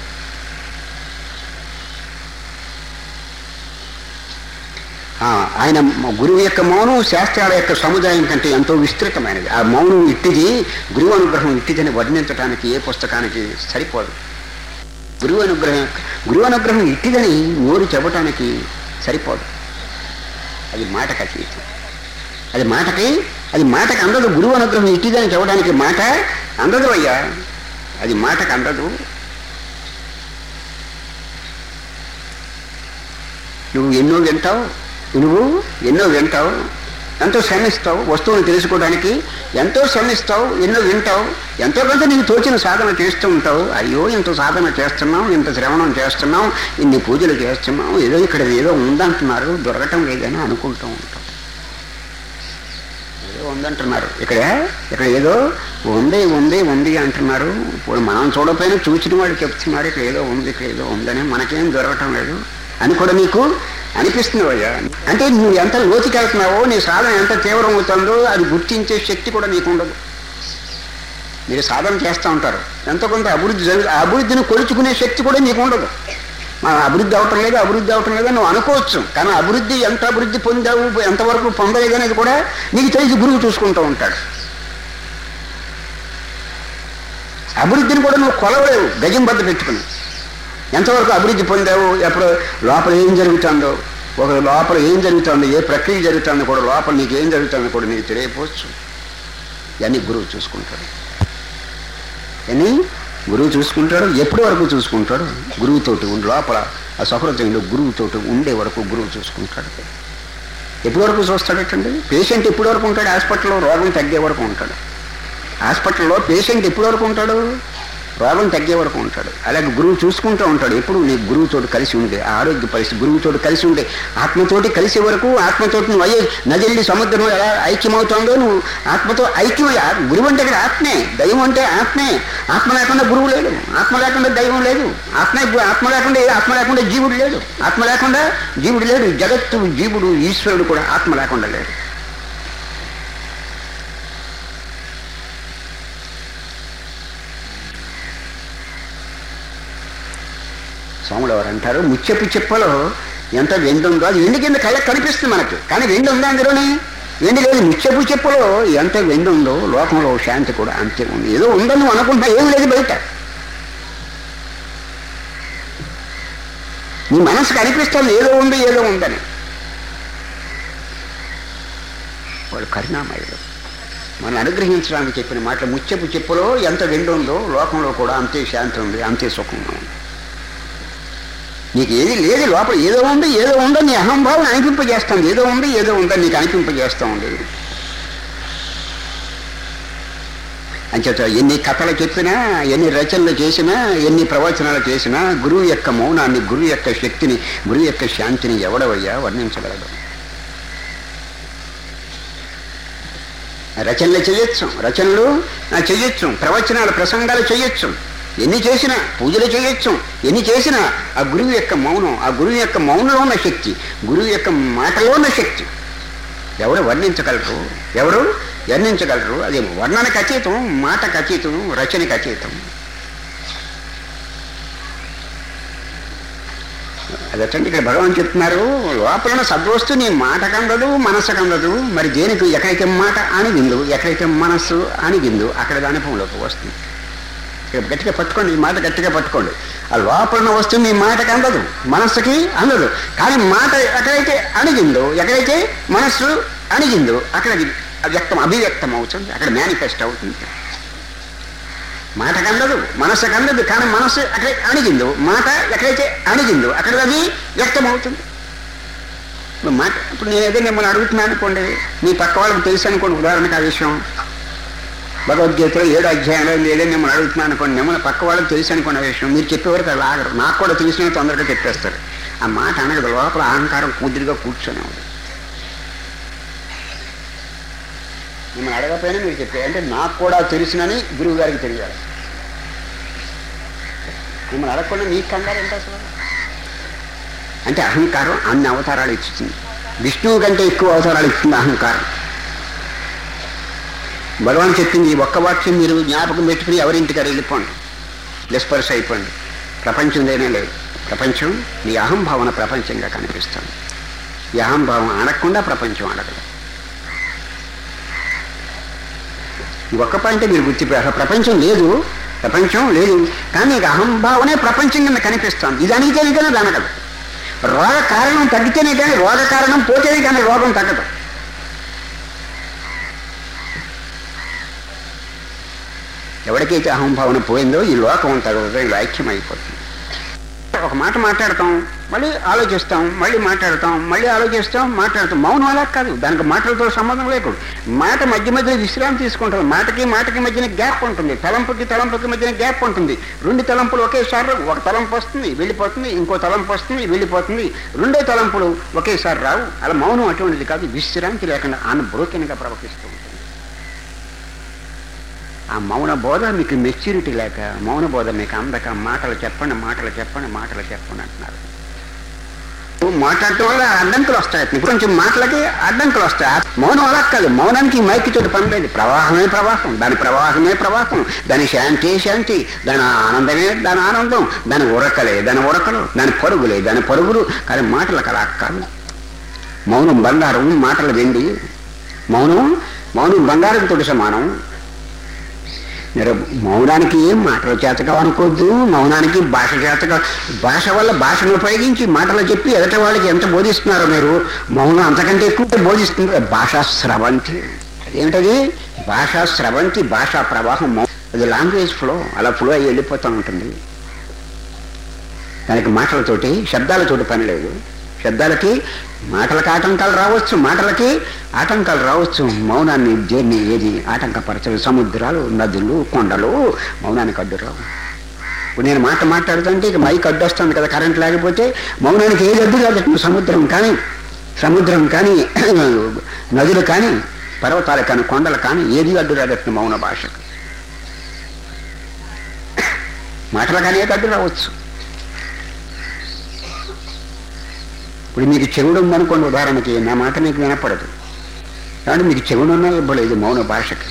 ఆ, ఆయన గురువు యొక్క మౌనం శాస్త్రాల యొక్క సముదాయం కంటే ఎంతో విస్తృతమైనది ఆ మౌనం ఇట్టిది గురువు అనుగ్రహం ఇట్టిదని వర్ణించడానికి ఏ పుస్తకానికి సరిపోదు గురువు అనుగ్రహం గురువు అనుగ్రహం ఇట్టిదని నోరు చెప్పటానికి సరిపోదు అది మాటకి అతీతం అది మాటకి అది మాటకి అందదు గురువు అనుగ్రహం ఇట్టిదని చెప్పడానికి మాట అందదు అయ్యా అది మాటకు అందదు నువ్వు ఎన్నో వింటావు నువ్వు ఎన్నో వింటావు ఎంతో శ్రమిస్తావు వస్తువులు తెలుసుకోవడానికి ఎంతో శ్రమిస్తావు ఎన్నో వింటావు ఎంతో కొంత నీకు తోచిన సాధన చేస్తూ ఉంటావు అయ్యో ఇంత సాధన చేస్తున్నాం ఇంత శ్రవణం చేస్తున్నాం ఇన్ని పూజలు చేస్తున్నాం ఏదో ఇక్కడ ఏదో ఉందంటున్నారు దొరకటం లేదని అనుకుంటూ ఉంటాం ఏదో ఉందంటున్నారు ఇక్కడ ఇక్కడ ఏదో ఉంది ఉంది ఉంది అంటున్నారు ఇప్పుడు మనం చూడకపోయినా చూసిన వాళ్ళు చెప్తున్నారు ఇక్కడ ఏదో ఉంది ఇక్కడ ఏదో ఉందని మనకేం దొరకటం లేదు అని కూడా నీకు అనిపిస్తుంది అయ్యా అంటే నువ్వు ఎంత లోతుకి వెళ్తున్నావో నీ సాధన ఎంత తీవ్రం అవుతుందో అది గుర్తించే శక్తి కూడా నీకు ఉండదు మీరు సాధన చేస్తూ ఉంటారు ఎంతో కొంత అభివృద్ధి జరుగు ఆ అభివృద్ధిని కొలుచుకునే శక్తి కూడా నీకు ఉండదు మనం అభివృద్ధి అవటం లేదు అభివృద్ధి అవటం లేదు నువ్వు అనుకోవచ్చు కానీ అభివృద్ధి ఎంత అభివృద్ధి పొందావు ఎంతవరకు పొందలేదు అనేది కూడా నీకు తెలిసి గురువు చూసుకుంటూ ఉంటాడు అభివృద్ధిని కూడా నువ్వు కొలవలేవు గజం బద్ద పెట్టుకుని ఎంతవరకు అభివృద్ధి పొందావు ఎప్పుడు లోపల ఏం జరుగుతుందో ఒక లోపల ఏం జరుగుతుందో ఏ ప్రక్రియ జరుగుతుందో కూడా లోపల నీకు ఏం జరుగుతుందో కూడా నీకు తెలియపోవచ్చు ఇవన్నీ గురువు చూసుకుంటాడు అని గురువు చూసుకుంటాడు ఎప్పటి వరకు చూసుకుంటాడు గురువుతోటి ఉండి లోపల ఆ సహృదయంలో గురువుతోటి ఉండే వరకు గురువు చూసుకుంటాడు ఎప్పటి వరకు చూస్తాడటండి పేషెంట్ ఎప్పటి వరకు ఉంటాడు హాస్పిటల్లో రోగం తగ్గే వరకు ఉంటాడు హాస్పిటల్లో పేషెంట్ ఎప్పటి వరకు ఉంటాడు రోగం తగ్గే వరకు ఉంటాడు అలాగే గురువు చూసుకుంటూ ఉంటాడు ఎప్పుడు నీ గురువుతోటి కలిసి ఉండే ఆ ఆరోగ్య పరిస్థితి గురువుతోటి కలిసి ఉండే ఆత్మతోటి కలిసే వరకు ఆత్మతోటి నువ్వు అయ్యే నదిల్లి సముద్రం ఎలా ఐక్యమవుతుందో నువ్వు ఆత్మతో ఐక్యం గురువు అంటే ఇక్కడ ఆత్మే దైవం అంటే ఆత్మే ఆత్మ లేకుండా గురువు లేడు ఆత్మ లేకుండా దైవం లేదు ఆత్మ ఆత్మ లేకుండా ఏ ఆత్మ లేకుండా జీవుడు లేడు ఆత్మ లేకుండా జీవుడు లేడు జగత్తు జీవుడు ఈశ్వరుడు కూడా ఆత్మ లేకుండా లేడు స్వాములు ఎవరు అంటారు ముచ్చపు చెప్పలో ఎంత వెండి ఉందో అది వెండి కింద కళ్ళకి కనిపిస్తుంది మనకి కానీ వెండి ఉందా అందులోనే వెండి లేదు ముచ్చపు చెప్పులో ఎంత వెండి ఉందో లోకంలో శాంతి కూడా అంతే ఉంది ఏదో ఉందని నువ్వు అనుకుంటున్నా ఏం లేదు బయట నీ మనసుకు అనిపిస్తుంది ఏదో ఉంది ఏదో ఉందని వాడు కరుణామయుడు మనం అనుగ్రహించడానికి చెప్పిన మాటలు ముచ్చపు చెప్పులో ఎంత వెండి ఉందో లోకంలో కూడా అంతే శాంతి ఉంది అంతే సుఖంగా ఉంది నీకు ఏది లేదు లోపల ఏదో ఉంది ఏదో ఉందో నీ అహంభావం అనిపింపజేస్తుంది ఏదో ఉంది ఏదో ఉందని నీకు అనిపింపజేస్తూ ఉంది అంచేత ఎన్ని కథలు చెప్పినా ఎన్ని రచనలు చేసినా ఎన్ని ప్రవచనాలు చేసినా గురువు యొక్క మౌనాన్ని గురువు యొక్క శక్తిని గురువు యొక్క శాంతిని ఎవడవయ్యా వర్ణించగలడు రచనలు చేయొచ్చు రచనలు ఆ, చేయొచ్చు ప్రవచనాలు ప్రసంగాలు చేయొచ్చు ఎన్ని చేసినా పూజలు చేయొచ్చు ఎన్ని చేసినా ఆ గురువు యొక్క మౌనం ఆ గురువు యొక్క మౌనంలో ఉన్న శక్తి గురువు యొక్క మాటలో ఉన్న శక్తి ఎవరు వర్ణించగలరు ఎవరు వర్ణించగలరు అది వర్ణనకు అతీతం మాటకు అతీతం రచనకు అతీతం అదటండి ఇక్కడ భగవాన్ చెప్తున్నారు లోపల ఉన్న సద్వస్తు నీ మాటకు అందదు మనస్సుకు అందదు మరి దేనికి ఎక్కడైతే మాట అణిగిందు ఎక్కడైతే మనస్సు అణిగిందు అక్కడ దాని అనుభవంలోకి వస్తుంది ఇక్కడ గట్టిగా పట్టుకోండి ఈ మాట గట్టిగా పట్టుకోండి ఆ లోపల ఉన్న వస్తువు మీ మాటకి అందదు మనస్సుకి అందదు కానీ మాట ఎక్కడైతే అణిగిందో ఎక్కడైతే మనస్సు అణిగిందో అక్కడ అది వ్యక్తం అభివ్యక్తం అవుతుంది అక్కడ మేనిఫెస్ట్ అవుతుంది మాటకు అందదు మనస్సుకు అందదు కానీ మనస్సు అక్కడ అణిగిందో మాట ఎక్కడైతే అణిగిందో అక్కడ అది వ్యక్తం అవుతుంది ఇప్పుడు మాట ఇప్పుడు నేను ఏదో మిమ్మల్ని అడుగుతున్నాను అనుకోండి మీ పక్క వాళ్ళకి తెలుసు అనుకోండి ఉదాహరణకు ఆ విషయం భగవద్గీతలో ఏడు అధ్యాయంలో ఏదో మిమ్మల్ని అడుగుతున్నాను అనుకోండి మిమ్మల్ని పక్క వాళ్ళకి తెలుసు అనుకున్న విషయం మీరు చెప్పేవరకు అది ఆగరు నాకు కూడా తెలిసిన తొందరగా చెప్పేస్తారు ఆ మాట అనగదు లోపల అహంకారం కుదిరిగా కూర్చొని ఉంది మిమ్మల్ని అడగకపోయినా మీరు చెప్పే అంటే నాకు కూడా తెలుసునని గురువు గారికి తెలియాలి మిమ్మల్ని అడగకుండా మీకు కంగారు ఎంత అసలు అంటే అహంకారం అన్ని అవతారాలు ఇస్తుంది విష్ణువు కంటే ఎక్కువ అవతారాలు ఇస్తుంది అహంకారం భగవాన్ చెప్పింది ఈ ఒక్క వాక్యం మీరు జ్ఞాపకం పెట్టుకుని ఎవరింటికారు వెళ్ళిపోండి డిస్పర్స్ అయిపోండి ప్రపంచం లేనే లేదు ప్రపంచం మీ అహంభావన ప్రపంచంగా కనిపిస్తుంది ఈ అహంభావం అనకుండా ప్రపంచం అడగదు ఈ ఒక్క పాయింట్ మీరు గుర్తిపోయారు ప్రపంచం లేదు ప్రపంచం లేదు కానీ ఇక అహంభావనే ప్రపంచం కింద కనిపిస్తుంది ఇది అనిగితేనే కానీ అది అనగదు రోగ కారణం తగ్గితేనే కానీ రోగ కారణం పోతేనే కానీ రోగం తగ్గదు ఎవరికైతే అహంభావన పోయిందో ఈ లోకం అంతా హృదయంలో ఐక్యమైపోతుంది ఒక మాట మాట్లాడతాం మళ్ళీ ఆలోచిస్తాం మళ్ళీ మాట్లాడతాం మళ్ళీ ఆలోచిస్తాం మాట్లాడతాం మౌనం అలా కాదు దానికి మాటలతో సంబంధం లేకుండా మాట మధ్య మధ్య విశ్రాంతి తీసుకుంటాం మాటకి మాటకి మధ్యన గ్యాప్ ఉంటుంది తలంపుకి తలంపుకి మధ్యన గ్యాప్ ఉంటుంది రెండు తలంపులు ఒకేసారి రావు. ఒక తలంపు వస్తుంది వెళ్ళిపోతుంది ఇంకో తలంపు వస్తుంది వెళ్ళిపోతుంది రెండో తలంపులు ఒకేసారి రావు అలా మౌనం అటువంటిది కాదు విశ్రాంతి లేకుండా అన్బ్రోకెన్గా ప్రవర్తిస్తూ ఉంటుంది ఆ మౌన బోధ మీకు మెచ్యూరిటీ లేక మౌన బోధ మీకు అందక మాటలు చెప్పండి మాటలు చెప్పండి మాటలు చెప్పండి అంటున్నారు మాట్లాడటం వల్ల అడ్డంకులు వస్తాయి ఇప్పుడు కొంచెం మాటలకి అడ్డంకులు వస్తాయి ఆ మౌనం అలా కాదు మౌనానికి మైకి తోటి పని లేదు ప్రవాహమే ప్రవాహం దాని ప్రవాహమే ప్రవాహం దాని శాంతి శాంతి దాని ఆనందమే దాని ఆనందం దాని ఉరకలే దాని ఉరకలు దాని పరుగులే దాని పరుగులు కానీ మాటలకు అలా కాదు మౌనం బంగారం మాటలు వెండి మౌనం మౌనం బంగారంతో సమానం మీరు మౌనానికి ఏం మాటలు చేతగా అనుకోవద్దు మౌనానికి భాష చేతగా భాష వల్ల భాషను ఉపయోగించి మాటలు చెప్పి ఎదట వాళ్ళకి ఎంత బోధిస్తున్నారో మీరు మౌనం అంతకంటే ఎక్కువ బోధిస్తుంది భాషా స్రవంతి అదేమిటది భాషా స్రవంతి భాషా ప్రవాహం మౌ- అది లాంగ్వేజ్ ఫ్లో అలా ఫ్లో అయ్యి వెళ్ళిపోతూ ఉంటుంది దానికి మాటలతోటి శబ్దాలతోటి పని లేదు శబ్దాలకి మాటలకి ఆటంకాలు రావచ్చు మాటలకి ఆటంకాలు రావచ్చు మౌనాన్ని దేన్ని ఏది ఆటంకపరచదు సముద్రాలు నదులు కొండలు మౌనానికి అడ్డు రావు ఇప్పుడు నేను మాట మాట్లాడుతుంటే ఇక మైక్ అడ్డు వస్తుంది కదా కరెంట్ లేకపోతే మౌనానికి ఏది అడ్డు కాదు సముద్రం కానీ సముద్రం కానీ నదులు కానీ పర్వతాలు కానీ కొండలు కానీ ఏది అడ్డు రాదట్టు మౌన భాషకు మాటలు కానీ ఏది అడ్డు రావచ్చు ఇప్పుడు మీకు చెవుడు ఉందనుకోండి ఉదాహరణకి నా మాట మీకు వినపడదు కాబట్టి మీకు చెవుడు ఉన్నా ఇవ్వలేదు మౌన భాషకి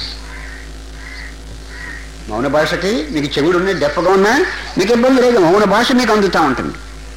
మౌన భాషకి మీకు చెవుడు ఉన్నా దెప్పగా ఉన్నా మీకు ఇబ్బంది లేదు మౌన భాష మీకు అందుతూ ఉంటుంది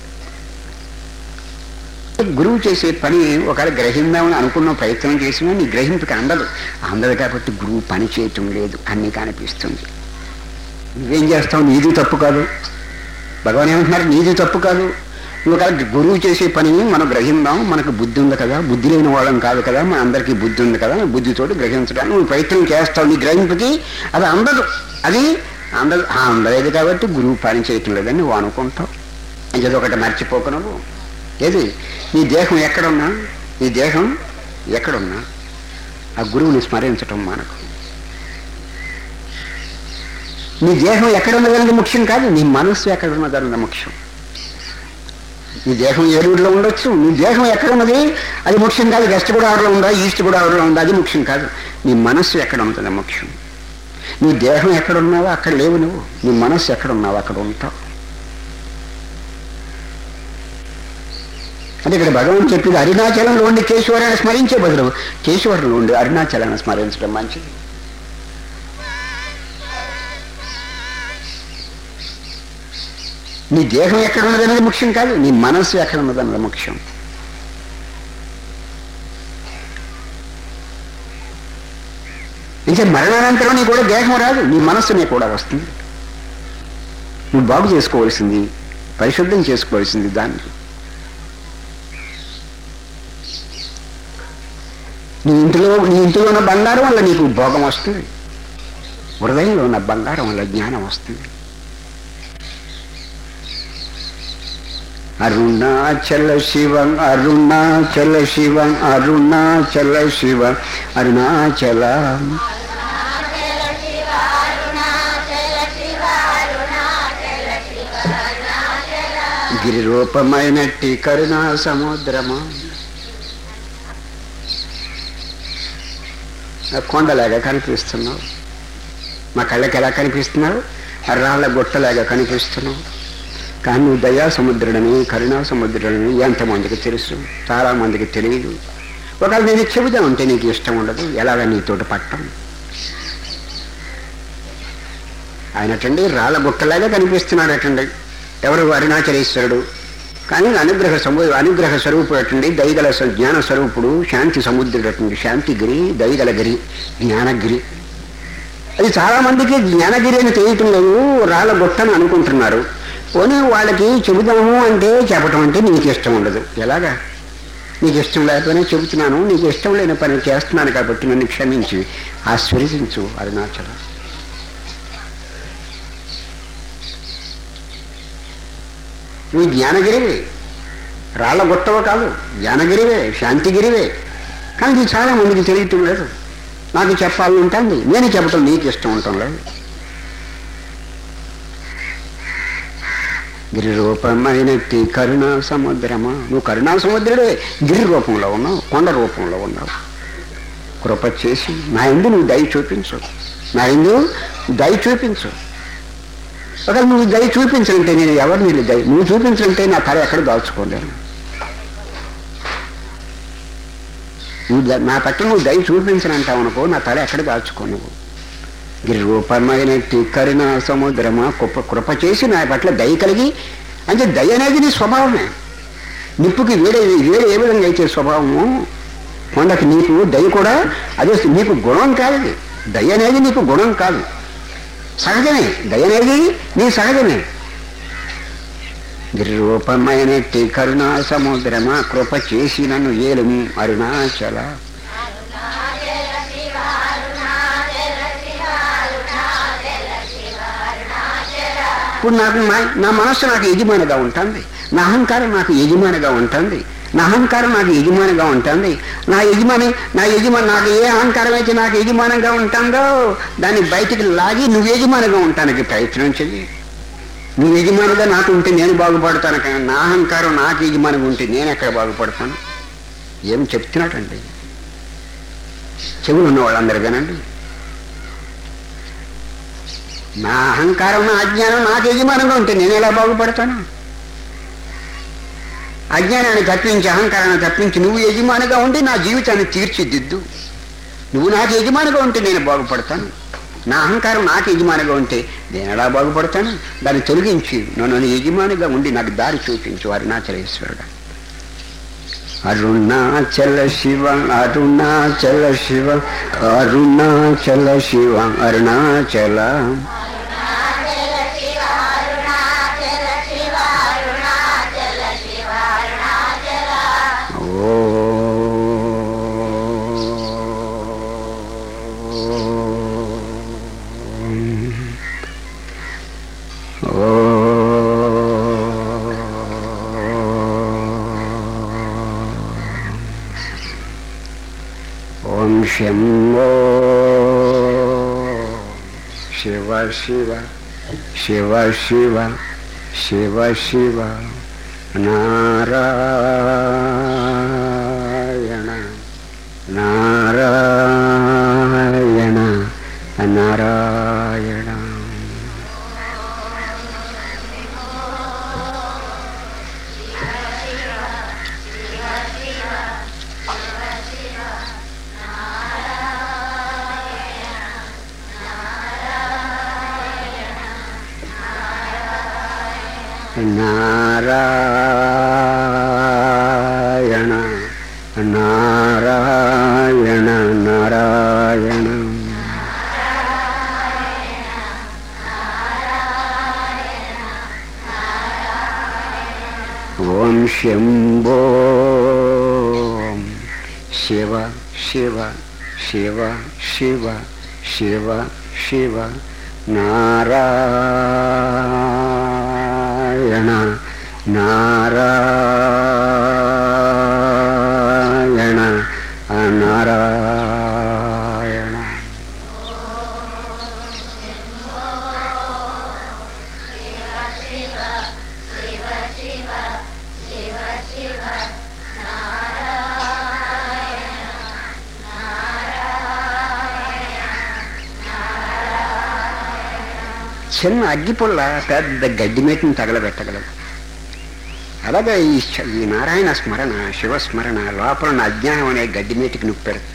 గురువు చేసే పని ఒకవేళ గ్రహిందామని అనుకున్న ప్రయత్నం చేసినా నీ గ్రహింపుకి అందదు అందదు కాబట్టి గురువు పని చేయటం లేదు అన్నీ కనిపిస్తుంది నువ్వేం చేస్తావు నీది తప్పు కాదు భగవాన్ ఏమంటున్నారు నీది తప్పు కాదు నువ్వు ఒకవేళ గురువు చేసే పని మనం గ్రహిందాం మనకు బుద్ధి ఉంది కదా బుద్ధి లేని వాళ్ళం కాదు కదా మన అందరికీ బుద్ధి ఉంది కదా బుద్ధితోటి గ్రహించడానికి నువ్వు ప్రయత్నం చేస్తావు నీ గ్రహింపుకి అది అందదు అది అందదు ఆ, అందలేదు కాబట్టి గురువు పని చేయటం లేదని నువ్వు అనుకుంటావు ఇది ఒకటి మర్చిపోక నువ్వు ఏది నీ దేహం ఎక్కడున్నా నీ దేహం ఎక్కడున్నా ఆ గురువుని స్మరించటం మనకు నీ దేహం ఎక్కడ ఉన్నదన్నది ముఖ్యం కాదు నీ మనస్సు ఎక్కడ ఉన్నదన్నది ముఖ్యం నీ దేహం ఏలూరులో ఉండొచ్చు నీ దేహం ఎక్కడ ఉన్నది అది ముఖ్యం కాదు వెస్ట్ గోదావరిలో ఉందా ఈస్ట్ గోదావరిలో ఉందా అది ముఖ్యం కాదు నీ మనస్సు ఎక్కడ ఉంటుందో ముఖ్యం నీ దేహం ఎక్కడ ఉన్నావో అక్కడ లేవు నువ్వు నీ మనస్సు ఎక్కడ ఉన్నావో అక్కడ ఉంటావు అంటే ఇక్కడ భగవాన్ చెప్పింది అరుణాచలంలో ఉండి కేశవరాన్ని స్మరించే బదులు కేశవరంలో ఉండి అరుణాచలాన్ని స్మరించడం మంచిది నీ దేహం ఎక్కడ ఉన్నదన్నది ముఖ్యం కాదు నీ మనస్సు ఎక్కడ ఉన్నదన్నది ముఖ్యం ఇంకా మరణానంతరం నీ కూడా దేహం రాదు నీ మనస్సు నీ కూడా వస్తుంది నువ్వు బాగు చేసుకోవాల్సింది పరిశుద్ధం చేసుకోవాల్సింది దాన్ని నీ ఇంటిలో నీ ఇంటిలో ఉన్న బంగారం వల్ల నీకు భోగం వస్తుంది హృదయంలో ఉన్న బంగారం వల్ల జ్ఞానం వస్తుంది అరుణాచల శివ అరుణాచల శివ అరుణాచల శివ అరుణాచల గిరిరూపమైనట్టి కరుణా సముద్రమా ఆ కొండలాగా కనిపిస్తున్నావు మా కళ్ళకి ఎలా కనిపిస్తున్నావు ఆ రాళ్ళ గుట్టలాగా కనిపిస్తున్నావు కానీ నువ్వు దయా సముద్రుడని కరుణా సముద్రుడని ఎంతమందికి తెలుసు చాలా మందికి తెలియదు ఒకవేళ నేను చెబుదా ఉంటే నీకు ఇష్టం ఉండదు ఎలాగ నీతోటి పట్టం ఆయనటండి రాళ్ళ బుట్టలాగా కనిపిస్తున్నాడటండి ఎవరు అరుణాచలేశ్వరుడు కానీ అనుగ్రహ సము అనుగ్రహ స్వరూపుడటండి దయగల స- జ్ఞాన స్వరూపుడు శాంతి సముద్రుడటండి శాంతిగిరి దయగలగిరి జ్ఞానగిరి అది చాలా మందికి జ్ఞానగిరి అని తెలియటం లేదు రాళ్ళ గుట్టని అనుకుంటున్నారు పోనీ వాళ్ళకి చెబుదాము అంటే చెప్పటం అంటే నీకు ఇష్టం ఉండదు ఎలాగా నీకు ఇష్టం లేకపోయినా చెబుతున్నాను నీకు ఇష్టం లేని పని చేస్తున్నాను కాబట్టి నన్ను క్షమించి ఆస్వాదించు అరుణాచలం నువ్వు జ్ఞానగిరివే రాళ్ళ గుట్టవ కాదు జ్ఞానగిరివే శాంతిగిరివే కానీ ఇది చాలా మందికి తెలియటం లేదు నాకు చెప్పాలని ఉంటుంది నేను చెప్పటం నీకు ఇష్టం ఉండటం లేదు గిరి రూపమైనట్టి కరుణా సముద్రమా నువ్వు కరుణా సముద్రుడే గిరి రూపంలో ఉన్నావు కొండ రూపంలో ఉన్నావు కృప చేసి నా ఎందు నువ్వు దయ చూపించు నా ఎందు దయ చూపించు ఒకవేళ నువ్వు దయ చూపించాలంటే నేను ఎవరు నేను దయ నువ్వు చూపించాలంటే నా తల ఎక్కడ దాచుకోలేను నువ్వు ద- నా పట్ల నువ్వు దయ చూపించనంటావు అనుకో నా తల ఎక్కడ దాచుకో నువ్వు గిరి రూపమైనట్టి కరుణ సముద్రమా కృప కృప చేసి నా పట్ల దయ కలిగి అంటే దయ అనేది నీ స్వభావమే నిప్పుకి వేడే వేరే ఏ విధంగా అయితే స్వభావము కొండకి నీకు దయ కూడా అదే నీకు గుణం కాదు ఇది. దయ అనేది నీకు గుణం కాదు సహజమే దయ అనేది నీ సహజమే గిరి రూపమైనట్టి కరుణా సముద్రమా కృప చేసి నన్ను ఏలుము అరుణాచల ఇప్పుడు నాకు నా- నా మనస్సు నాకు యజమానిగా ఉంటుంది నా అహంకారం నాకు యజమానిగా ఉంటుంది నా అహంకారం నాకు యజమానిగా ఉంటుంది నా యజమాని నా యజమాని నాకు ఏ అహంకారం అయితే నాకు యజమానంగా ఉంటుందో దాన్ని బయటికి లాగి నువ్వు యజమానిగా ఉండటానికి ప్రయత్నం చెయ్యి నువ్వు యజమానిగా నాకు ఉంటే నేను బాగుపడతాను కానీ నా అహంకారం నాకు యజమానిగా ఉంటే నేను ఎక్కడ బాగుపడతాను ఏం చెప్తున్నాడండి చెవులు ఉన్న వాళ్ళందరూ వినండి నా అహంకారం నా అజ్ఞానం నాకు యజమానంగా ఉంటే నేను ఎలా బాగుపడతాను అజ్ఞానాన్ని తప్పించి అహంకారాన్ని తప్పించి నువ్వు యజమానిగా ఉండి నా జీవితాన్ని తీర్చిదిద్దు నువ్వు నాకు యజమానిగా ఉంటే నేను బాగుపడతాను నా అహంకారం నాకు యజమానిగా ఉంటే నేను ఎలా బాగుపడతాను దాన్ని తొలగించి నన్ను యజమానిగా ఉండి నాకు దారి చూపించు అరుణాచలేశ్వరుడు అరుణాచల శివ అరుణాచల శివ అరుణాచల శివ అరుణాచల ఓం శంభో శివ శివ శివ శివ శివ శివ నారాయణ నారాయణ నారాయణ నారాయణ నారాయణ నారాయణ ఓం శంభో శివ శివ శివ శివ శివ శివ నారాయణ నారాయణ నారాయణ చిన్న అగ్గిపుల్ల పెద్ద గడ్డి మేటిని తగలబెట్టగలదు అలాగే ఈ శ- ఈ నారాయణ స్మరణ శివస్మరణ లోపల ఉన్న అజ్ఞానం అనే గడ్డి మేటికి నొప్పి పెడుతుంది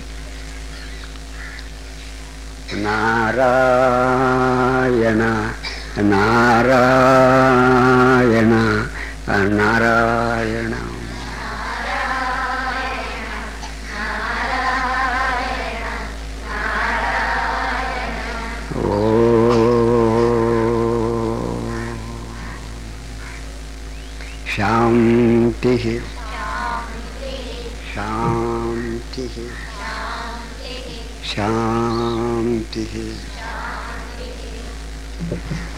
నారాయణ నారాయణ నారాయణ ఓ శాంతి శాంతి శాంతి